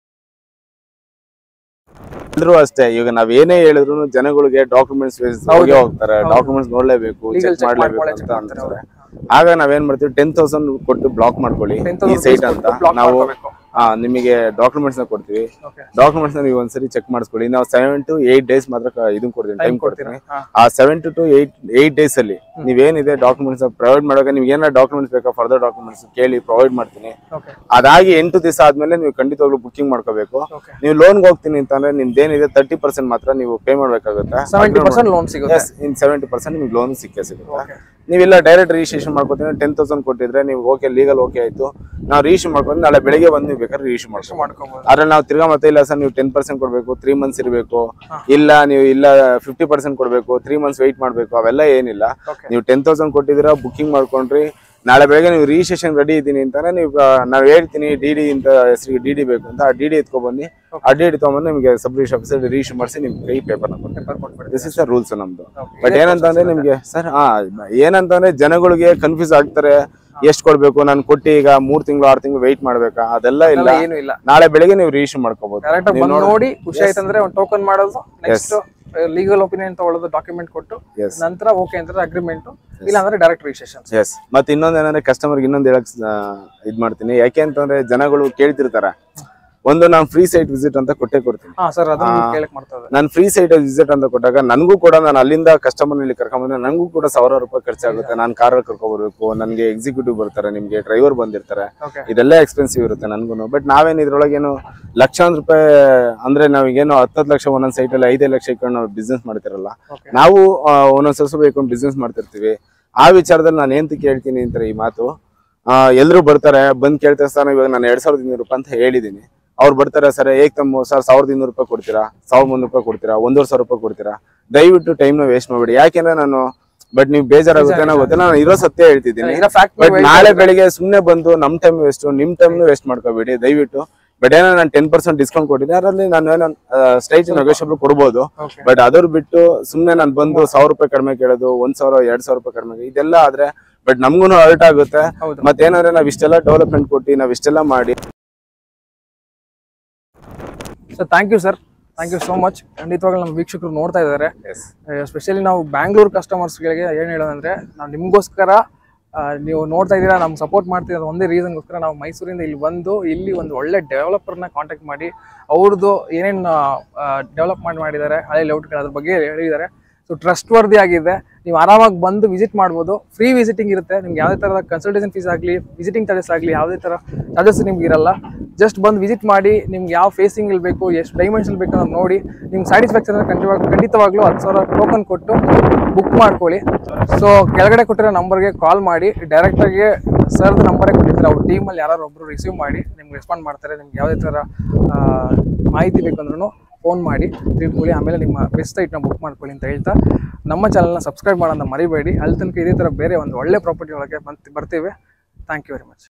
ಎಲ್ರು ಅಷ್ಟೇ ಈಗ ನಾವ್ ಏನೇ ಹೇಳಿದ್ರು ಜನಗಳಿಗೆ ಡಾಕ್ಯುಮೆಂಟ್ಸ್ ಹೋಗಿ ಹೋಗ್ತಾರೆ ಹೌದು. ಡಾಕ್ಯುಮೆಂಟ್ಸ್ ನೋಡ್ಲೇಬೇಕು ಲೀಗಲ್ ಚೆಕ್ ಚೆಕ್ ಮಾಡ್ಲೇಬೇಕು ಮಾಡ್ಕೊಳ್ಳಿ ಅಂತ ಚೆಕ್ ಮಾಡ್ತಾರೆ ಅಂತಾರೆ ಆಗ ನಾವೇನ್ ಮಾಡ್ತೀವಿ ಟೆನ್ ತೌಸಂಡ್ ಕೊಟ್ಟು ಬ್ಲಾಕ್ ಮಾಡ್ಕೊಳ್ಳಿ ಈ ಸೈಟ್ ಅಂತ ನಾವು ಆ, ನಿಮಗೆ ಡಾಕ್ಯುಮೆಂಟ್ಸ್ ನ ಕೊಡ್ತೀವಿ ಓಕೆ ಡಾಕ್ಯುಮೆಂಟ್ಸ್ ನೀವು ಒಂದ್ಸರಿ ಚೆಕ್ ಮಾಡಿಸ್ಕೊಳ್ಳಿ ನಾವು ಸೆವೆನ್ ಟು ಏಟ್ ಡೇಸ್ ಮಾತ್ರ ಕ- ಇದನ್ನ ಕೊಡ್ತೀನಿ ಟೈಮ್ ಟೈಮ್ ಕೊಡ್ತೀರಾ ಕೊಡ್ತೀನಿ ಆ seven to to eight eight days ಅಲ್ಲಿ ನೀವೇನಿದೆ ಡಾಕ್ಯುಮೆಂಟ್ಸ್ ಪ್ರೊವೈಡ್ ಮಾಡುವಾಗ ನಿಮ್ಗೆ ಏನಾರ ಡಾಕ್ಯುಮೆಂಟ್ಸ್ ಬೇಕಾ ಫರ್ದರ್ ಡಾಕ್ಯುಮೆಂಟ್ಸ್ ಕೇಳಿ ಪ್ರೊವೈಡ್ ಮಾಡ್ತೀನಿ ಓಕೆ ಅದಾಗಿ ಎಂಟು ದಿವಸ ಆದ್ಮೇಲೆ ನೀವು ಖಂಡಿತವಾಗ್ಲೂ ಬುಕಿಂಗ್ ಮಾಡ್ಕೋಬೇಕು ಓಕೆ ನೀವು ಲೋನ್ಗೆ ಹೋಗ್ತೀನಿ ಅಂತಂದ್ರೆ ನಿಮ್ದೇನಿದೆ ತರ್ಟಿ ಪರ್ಸೆಂಟ್ ಮಾತ್ರ ನೀವು ಪೇ ಮಾಡ್ಬೇಕಾಗುತ್ತೆ ಸೆವೆಂಟಿ ಪರ್ಸೆಂಟ್ ಲೋನ್ ಸಿಗುತ್ತೆ ಎಸ್ ಇನ್ ಸೆವೆಂಟಿ ಪರ್ಸೆಂಟ್ ನಿಮ್ಗೆ ಲೋನ್ ಸಿಕ್ಕೇ ಸಿಗುತ್ತೆ ಓಕೆ ನೀವಿಲ್ಲ ಡೈರೆಕ್ಟ್ ರಿಜಿಸ್ಟ್ರೇಷನ್ ಮಾಡ್ಕೊತೀನಿ ಟೆನ್ ತೌಸಂಡ್ ಕೊಟ್ಟಿದ್ರೆ ನೀವು ಓಕೆ ಲೀಗಲ್ ಓಕೆ ಆಯ್ತು ನಾವು ರಿಜಿಸ್ಟರ್ ಮಾಡ್ಕೊಂಡು ನಾಳೆ ಬೆಳಿಗ್ಗೆ ಬಂದು ನೀವು ಬೇಕಾದ್ರೆ ರಿಜಿಸ್ಟರ್ ಮಾಡ್ಕೊಂಡು ಮಾಡ್ಕೋಬಹುದು ಆದ್ರೆ ನಾವು ತಿರ್ಗಾ ಮತ್ತೆ ಇಲ್ಲ ಸರ್ ನೀವು ಟೆನ್ ಪರ್ಸೆಂಟ್ ಕೊಡಬೇಕು ತ್ರೀ ಮಂತ್ಸ್ ಇರಬೇಕು ಇಲ್ಲ ನೀವು ಇಲ್ಲ ಫಿಫ್ಟಿ ಪರ್ಸೆಂಟ್ ಕೊಡಬೇಕು ತ್ರೀ ಮಂತ್ಸ್ ವೆಯ್ಟ್ ಮಾಡಬೇಕು ಅವೆಲ್ಲ ಏನಿಲ್ಲ ಓಕೆ ನೀವು ಟೆನ್ ತೌಸಂಡ್ ಕೊಟ್ಟಿದ್ದೀರಾ ಬುಕಿಂಗ್ ಮಾಡ್ಕೊಂಡ್ರಿ ನಾಳೆ ಬೆಳಗ್ಗೆ ನೀವು ರಿಜಿಸ್ಟ್ರೇಷನ್ ರೆಡಿ ಇದ್ದೀನಿ ಅಂತಾನೆ ನೀವು ನಾವು ಹೇಳ್ತೀನಿ ಡಿ ಡಿ ಇಂತ ಹೆಸರಿಗೆ ಡಿ ಡಿ ಬೇಕು ಅಂತ ಆ ಡಿ ಡಿ ಎತ್ಕೊಬನ್ನಿ ಆ ಡಿ ಡಿ ತಗೊಂಬಂದು ನಿಮಗೆ ಸಬ್ ರಿಜಿಸ್ಟರ್ ಆಫೀಸರ್ ರಿಜಿಸ್ಟರ್ ಮಾಡಿಸಿ ನಿಮ್ಗೆ ಕೈ ಪೇಪರ್ನ ಕೊಡ್ತೀನಿ ಪೇಪರ್ ಕೊಟ್ಬಿಡಿ ದಿಸ್ ಇಸ್ ದ ರೂಲ್ಸ್ ನಮ್ದು Okay. ಬಟ್ ಏನಂತಂದ್ರೆ ನಿಮ್ಗೆ ಸರ್ ಹಾ ಏನಂತಂದ್ರೆ ಜನಗಳಿಗೆ ಕನ್ಫ್ಯೂಸ್ ಆಗ್ತಾರೆ ಎಷ್ಟ್ ಕೊಡ್ಬೇಕು ನಾನು ಕೊಟ್ಟು ಈಗ ಮೂರ್ ತಿಂಗಳು ಆರು ತಿಂಗಳು ವೆಯ್ಟ್ ಮಾಡ್ಬೇಕಾ ಅದೆಲ್ಲ ಇಲ್ಲ ಅದೆಲ್ಲ ಏನು ಇಲ್ಲ ನಾಳೆ ಬೆಳಿಗ್ಗೆ ನೀವು ರಿಜಿಸ್ಟರ್ ಮಾಡ್ಕೋಬಹುದು ಡೈರೆಕ್ಟ್ ಬಂದು ನೋಡಿ ಖುಷಿ ಆಯ್ತಂದ್ರೆ ಒಂದು ಟೋಕನ್ ಮಾಡೋದು ನೆಕ್ಸ್ಟ್ ಲೀಗಲ್ ಒಪಿನಿಯನ್ ತಗೊಳ್ಳೋದು ಡಾಕ್ಯುಮೆಂಟ್ ಕೊಟ್ಟು ಎಸ್ ನಂತರ ಓಕೆ ಅಂದ್ರೆ ಅಗ್ರಿಮೆಂಟ್ ಇಲ್ಲ ಅಂದ್ರೆ ಡೈರೆಕ್ಟ್ ರಿಜಿಸ್ಟ್ರೇಷನ್ ಎಸ್ ಮತ್ತೆ ಇನ್ನೊಂದ್ ಏನಂದ್ರೆ ಕಸ್ಟಮರ್ಗೆ ಇನ್ನೊಂದ್ ಹೇಳಕ್ ಆ, ಇದ್ ಮಾಡ್ತೀನಿ ಯಾಕೆ ಅಂತಂದ್ರೆ ಜನಗಳು ಕೇಳ್ತಿರ್ತಾರೆ ಒಂದು ನಾನು ಫ್ರೀ ಸೈಟ್ ವಿಸಿಟ್ ಅಂತ ಕೊಟ್ಟೆ ಕೊಡ್ತೀನಿ ಹಾ ಸರ್ ಅದನ್ನ ಕೇಳಕ್ ಮಾಡ್ತದೆ ನಾನು ಫ್ರೀ ಸೈಟ್ ವಿಸಿಟ್ ಅಂತ ಕೊಟ್ಟಾಗ ನನಗೂ ಕೂಡ ನಾನು ಅಲ್ಲಿಂದ ಕಸ್ಟಮರ್ ಇಲ್ಲಿ ಕರ್ಕೊಂಡ್ಬಂದ್ರೆ ನನಗೂ ಕೂಡ ಸಾವಿರ ರೂಪಾಯಿ ಖರ್ಚಾಗುತ್ತೆ ನಾನು ಕಾರಲ್ಲಿ ಕರ್ಕೊಬರ್ಬೇಕು ನನಗೆ ಎಕ್ಸಿಕ್ಯೂಟಿವ್ ಬರ್ತಾರೆ ನಿಮ್ಗೆ ಡ್ರೈವರ್ ಬಂದಿರ್ತಾರೆ ಓಕೆ ಇದೆಲ್ಲ ಎಕ್ಸ್ಪೆನ್ಸಿವ್ ಇರುತ್ತೆ ನನಗೂ ಬಟ್ ನಾವೇನು ಇದ್ರೊಳಗೇನು ಲಕ್ಷಾಂತರ ರೂಪಾಯಿ ಅಂದ್ರೆ ನಾವೀಗೇನು ಹತ್ತತ್ತು ಲಕ್ಷ ಒಂದೊಂದು ಸೈಟಲ್ಲಿ ಐದೈದು ಲಕ್ಷ ಇಟ್ಕೊಂಡು ನಾವು ಬಿಸ್ನೆಸ್ ಮಾಡ್ತಿರಲ್ಲ ಓಕೆ ನಾವು ಆ, ಒಂದೊಂದ್ ಸೊಸು ಬೇಕು ಬಿಸ್ನೆಸ್ ಮಾಡ್ತಿರ್ತೀವಿ ಆ ವಿಚಾರದಲ್ಲಿ ನಾನು ಏಂತ ಕೇಳ್ತೀನಿ ಅಂತಾರೆ ಈ ಮಾತು ಎಲ್ಲರೂ ಬರ್ತಾರೆ ಬಂದ್ ಕೇಳ್ತಾರೆ ಸರ್ ಇವಾಗ ನಾನು ಎರಡ್ ಸಾವಿರದ ಇನ್ನೂರು ರೂಪಾಯಿ ಅಂತ ಹೇಳಿದೀನಿ ಅವ್ರು ಬರ್ತಾರೆ ಸರ್ ಏಕ್ ತಮ್ಮ ಸರ್ ಸಾವಿರದ ಇನ್ನೂರು ರೂಪಾಯಿ ಕೊಡ್ತೀರಾ ಸಾವಿರದ ಮುನ್ನೂರು ರೂಪಾಯಿ ಕೊಡ್ತೀರಾ ಒಂದೂವರೆ ಸಾವಿರ ರೂಪಾಯಿ ಕೊಡ್ತೀರಾ ದಯವಿಟ್ಟು ಟೈಮ್ನ ವೇಸ್ಟ್ ಮಾಡಬೇಡಿ ಯಾಕೆಂದ್ರೆ ನಾನು ಬಟ್ ನೀವು ಬೇಜಾರಾಗುತ್ತೆ ನಾವು ಗೊತ್ತಿಲ್ಲ ನಾನು ಇರೋ ಸತ್ಯ ಹೇಳ್ತಿದ್ದೀನಿ ಇರೋ ಫ್ಯಾಕ್ಟ್ ಬಟ್ ನಾಳೆ ಬೆಳಿಗ್ಗೆ ಸುಮ್ನೆ ಬಂದು ನಮ್ ಟೈಮ್ ವೇಸ್ಟ್ ನಿಮ್ ಟೈಮ್ ವೇಸ್ಟ್ ಮಾಡ್ಕೋಬೇಡಿ ದಯವಿಟ್ಟು ಬಟ್ ಏನೋ ನಾನು ಟೆನ್ ಪರ್ಸೆಂಟ್ ಡಿಸ್ಕೌಂಟ್ ಕೊಟ್ಟಿದ್ದೆ ಅದರಲ್ಲಿ ನಾನು ಏನೋ ಸ್ಟ್ರೈಟ್ ನೆಗೋಷಿಯಬಲ್ ಕೊಡ್ಬೋದು ಓಕೆ ಬಟ್ ಅದ್ರ ಬಿಟ್ಟು ಸುಮ್ನೆ ನಾನು ಬಂದು ಸಾವಿರ ರೂಪಾಯಿ ಕಡಿಮೆ ಕೇಳೋದು ಒಂದ್ ಸಾವಿರ ಎರಡ್ ಸಾವಿರ ರೂಪಾಯಿ ಕಡಿಮೆ ಇದೆಲ್ಲ ಆದ್ರೆ ಬಟ್ ನಮ್ಗೂ ಹರ್ಟ್ ಆಗುತ್ತೆ ಹೌದು ಮತ್ತೇನಂದ್ರೆ ನಾವ್ ಇಷ್ಟೆಲ್ಲ ಡೆವಲಪ್ಮೆಂಟ್ ಕೊಟ್ಟು ನಾವ್ ಇಷ್ಟೆಲ್ಲ ಮಾಡಿ sir thank you sir thank you so much ಖಂಡಿತವಾಗ್ಲೂ ನಮ್ಮ ವೀಕ್ಷಕರು ನೋಡ್ತಾ ಇದ್ದಾರೆ ಸ್ಪೆಷಲಿ ನಾವು ಬ್ಯಾಂಗ್ಳೂರ್ ಕಸ್ಟಮರ್ಸ್ಗಳಿಗೆ ಏನು ಹೇಳೋದಂದ್ರೆ ನಾವು ನಿಮಗೋಸ್ಕರ ನೀವು ನೋಡ್ತಾ ಇದ್ದೀರಾ ನಮ್ಗೆ ಸಪೋರ್ಟ್ ಮಾಡ್ತಿರೋದು ಒಂದೇ ರೀಸನ್ಗೋಸ್ಕರ ನಾವು ಮೈಸೂರಿಂದ ಇಲ್ಲಿ ಬಂದು ಇಲ್ಲಿ ಒಂದು ಒಳ್ಳೆ ಡೆವಲಪರ್ನ ಕಾಂಟ್ಯಾಕ್ಟ್ ಮಾಡಿ ಅವ್ರದ್ದು ಏನೇನು ಡೆವಲಪ್ ಮಾಡಿ ಮಾಡಿದ್ದಾರೆ ಹಳೆ ಲೇಔಟ್ಗಳು ಅದ್ರ ಬಗ್ಗೆ ಹೇಳಿದ್ದಾರೆ ಸೊ ಟ್ರಸ್ಟ್ ವರ್ದಿ ಆಗಿದೆ ನೀವು ಆರಾಮಾಗಿ ಬಂದು ವಿಸಿಟ್ ಮಾಡ್ಬೋದು ಫ್ರೀ ವಿಸಿಟಿಂಗ್ ಇರುತ್ತೆ ನಿಮ್ಗೆ ಯಾವುದೇ ಥರದ ಕನ್ಸಲ್ಟೇಷನ್ ಫೀಸ್ ಆಗಲಿ ವಿಸಿಟಿಂಗ್ ಚಾರ್ಜಸ್ ಆಗಲಿ ಯಾವುದೇ ಥರ ಚಾರ್ಜಸ್ ನಿಮ್ಗೆ ಇರಲ್ಲ ಜಸ್ಟ್ ಬಂದು ವಿಸಿಟ್ ಮಾಡಿ ನಿಮ್ಗೆ ಯಾವ ಫೇಸಿಂಗ್ ಇಲ್ಲಿ ಬೇಕು ಎಷ್ಟು ಡೈಮೆನ್ಷನ್ ಬೇಕು ಅನ್ನೋದು ನೋಡಿ ನಿಮ್ಗೆ ಸ್ಯಾಟಿಸ್ಫ್ಯಾಕ್ಷನ್ ಖಂಡಿತವಾಗ್ಲೂ ಖಂಡಿತವಾಗ್ಲೂ ಹತ್ತು ಸಾವಿರ ಟೋಕನ್ ಕೊಟ್ಟು ಬುಕ್ ಮಾಡ್ಕೊಳ್ಳಿ ಸೊ ಕೆಳಗಡೆ ಕೊಟ್ಟಿರೋ ನಂಬರ್ಗೆ ಕಾಲ್ ಮಾಡಿ ಡೈರೆಕ್ಟಾಗಿ ಸರ್ದು ನಂಬರೇ ಕೊಟ್ಟಿರ್ತಾರೆ ಅವ್ರ ಟೀಮಲ್ಲಿ ಯಾರು ಒಬ್ರು ರಿಸೀವ್ ಮಾಡಿ ನಿಮ್ಗೆ ರೆಸ್ಪಾಂಡ್ ಮಾಡ್ತಾರೆ ನಿಮ್ಗೆ ಯಾವುದೇ ಥರ ಆ, ಮಾಹಿತಿ ಬೇಕಂದ್ರೂ ಫೋನ್ ಮಾಡಿ ತಿಳ್ಕೊಳ್ಳಿ ಆಮೇಲೆ ನಿಮ್ಮ ಬೆಸ್ಟ್ ಸೈಟ್ನ ಬುಕ್ ಮಾಡ್ಕೊಳ್ಳಿ ಅಂತ ಹೇಳ್ತಾ ನಮ್ಮ ಚಾನಲ್ನ ಸಬ್ಸ್ಕ್ರೈಬ್ ಮಾಡೋದನ್ನ ಮರಿಬೇಡಿ ಅಲ್ಲಿ ತನಕ ಇದೇ ಥರ ಬೇರೆ ಒಂದು ಒಳ್ಳೆ ಪ್ರಾಪರ್ಟಿ ಒಳಗೆ ಬಂತ್ ಬರ್ತೀವಿ ಥ್ಯಾಂಕ್ ಯು ವೆರಿ ಮಚ್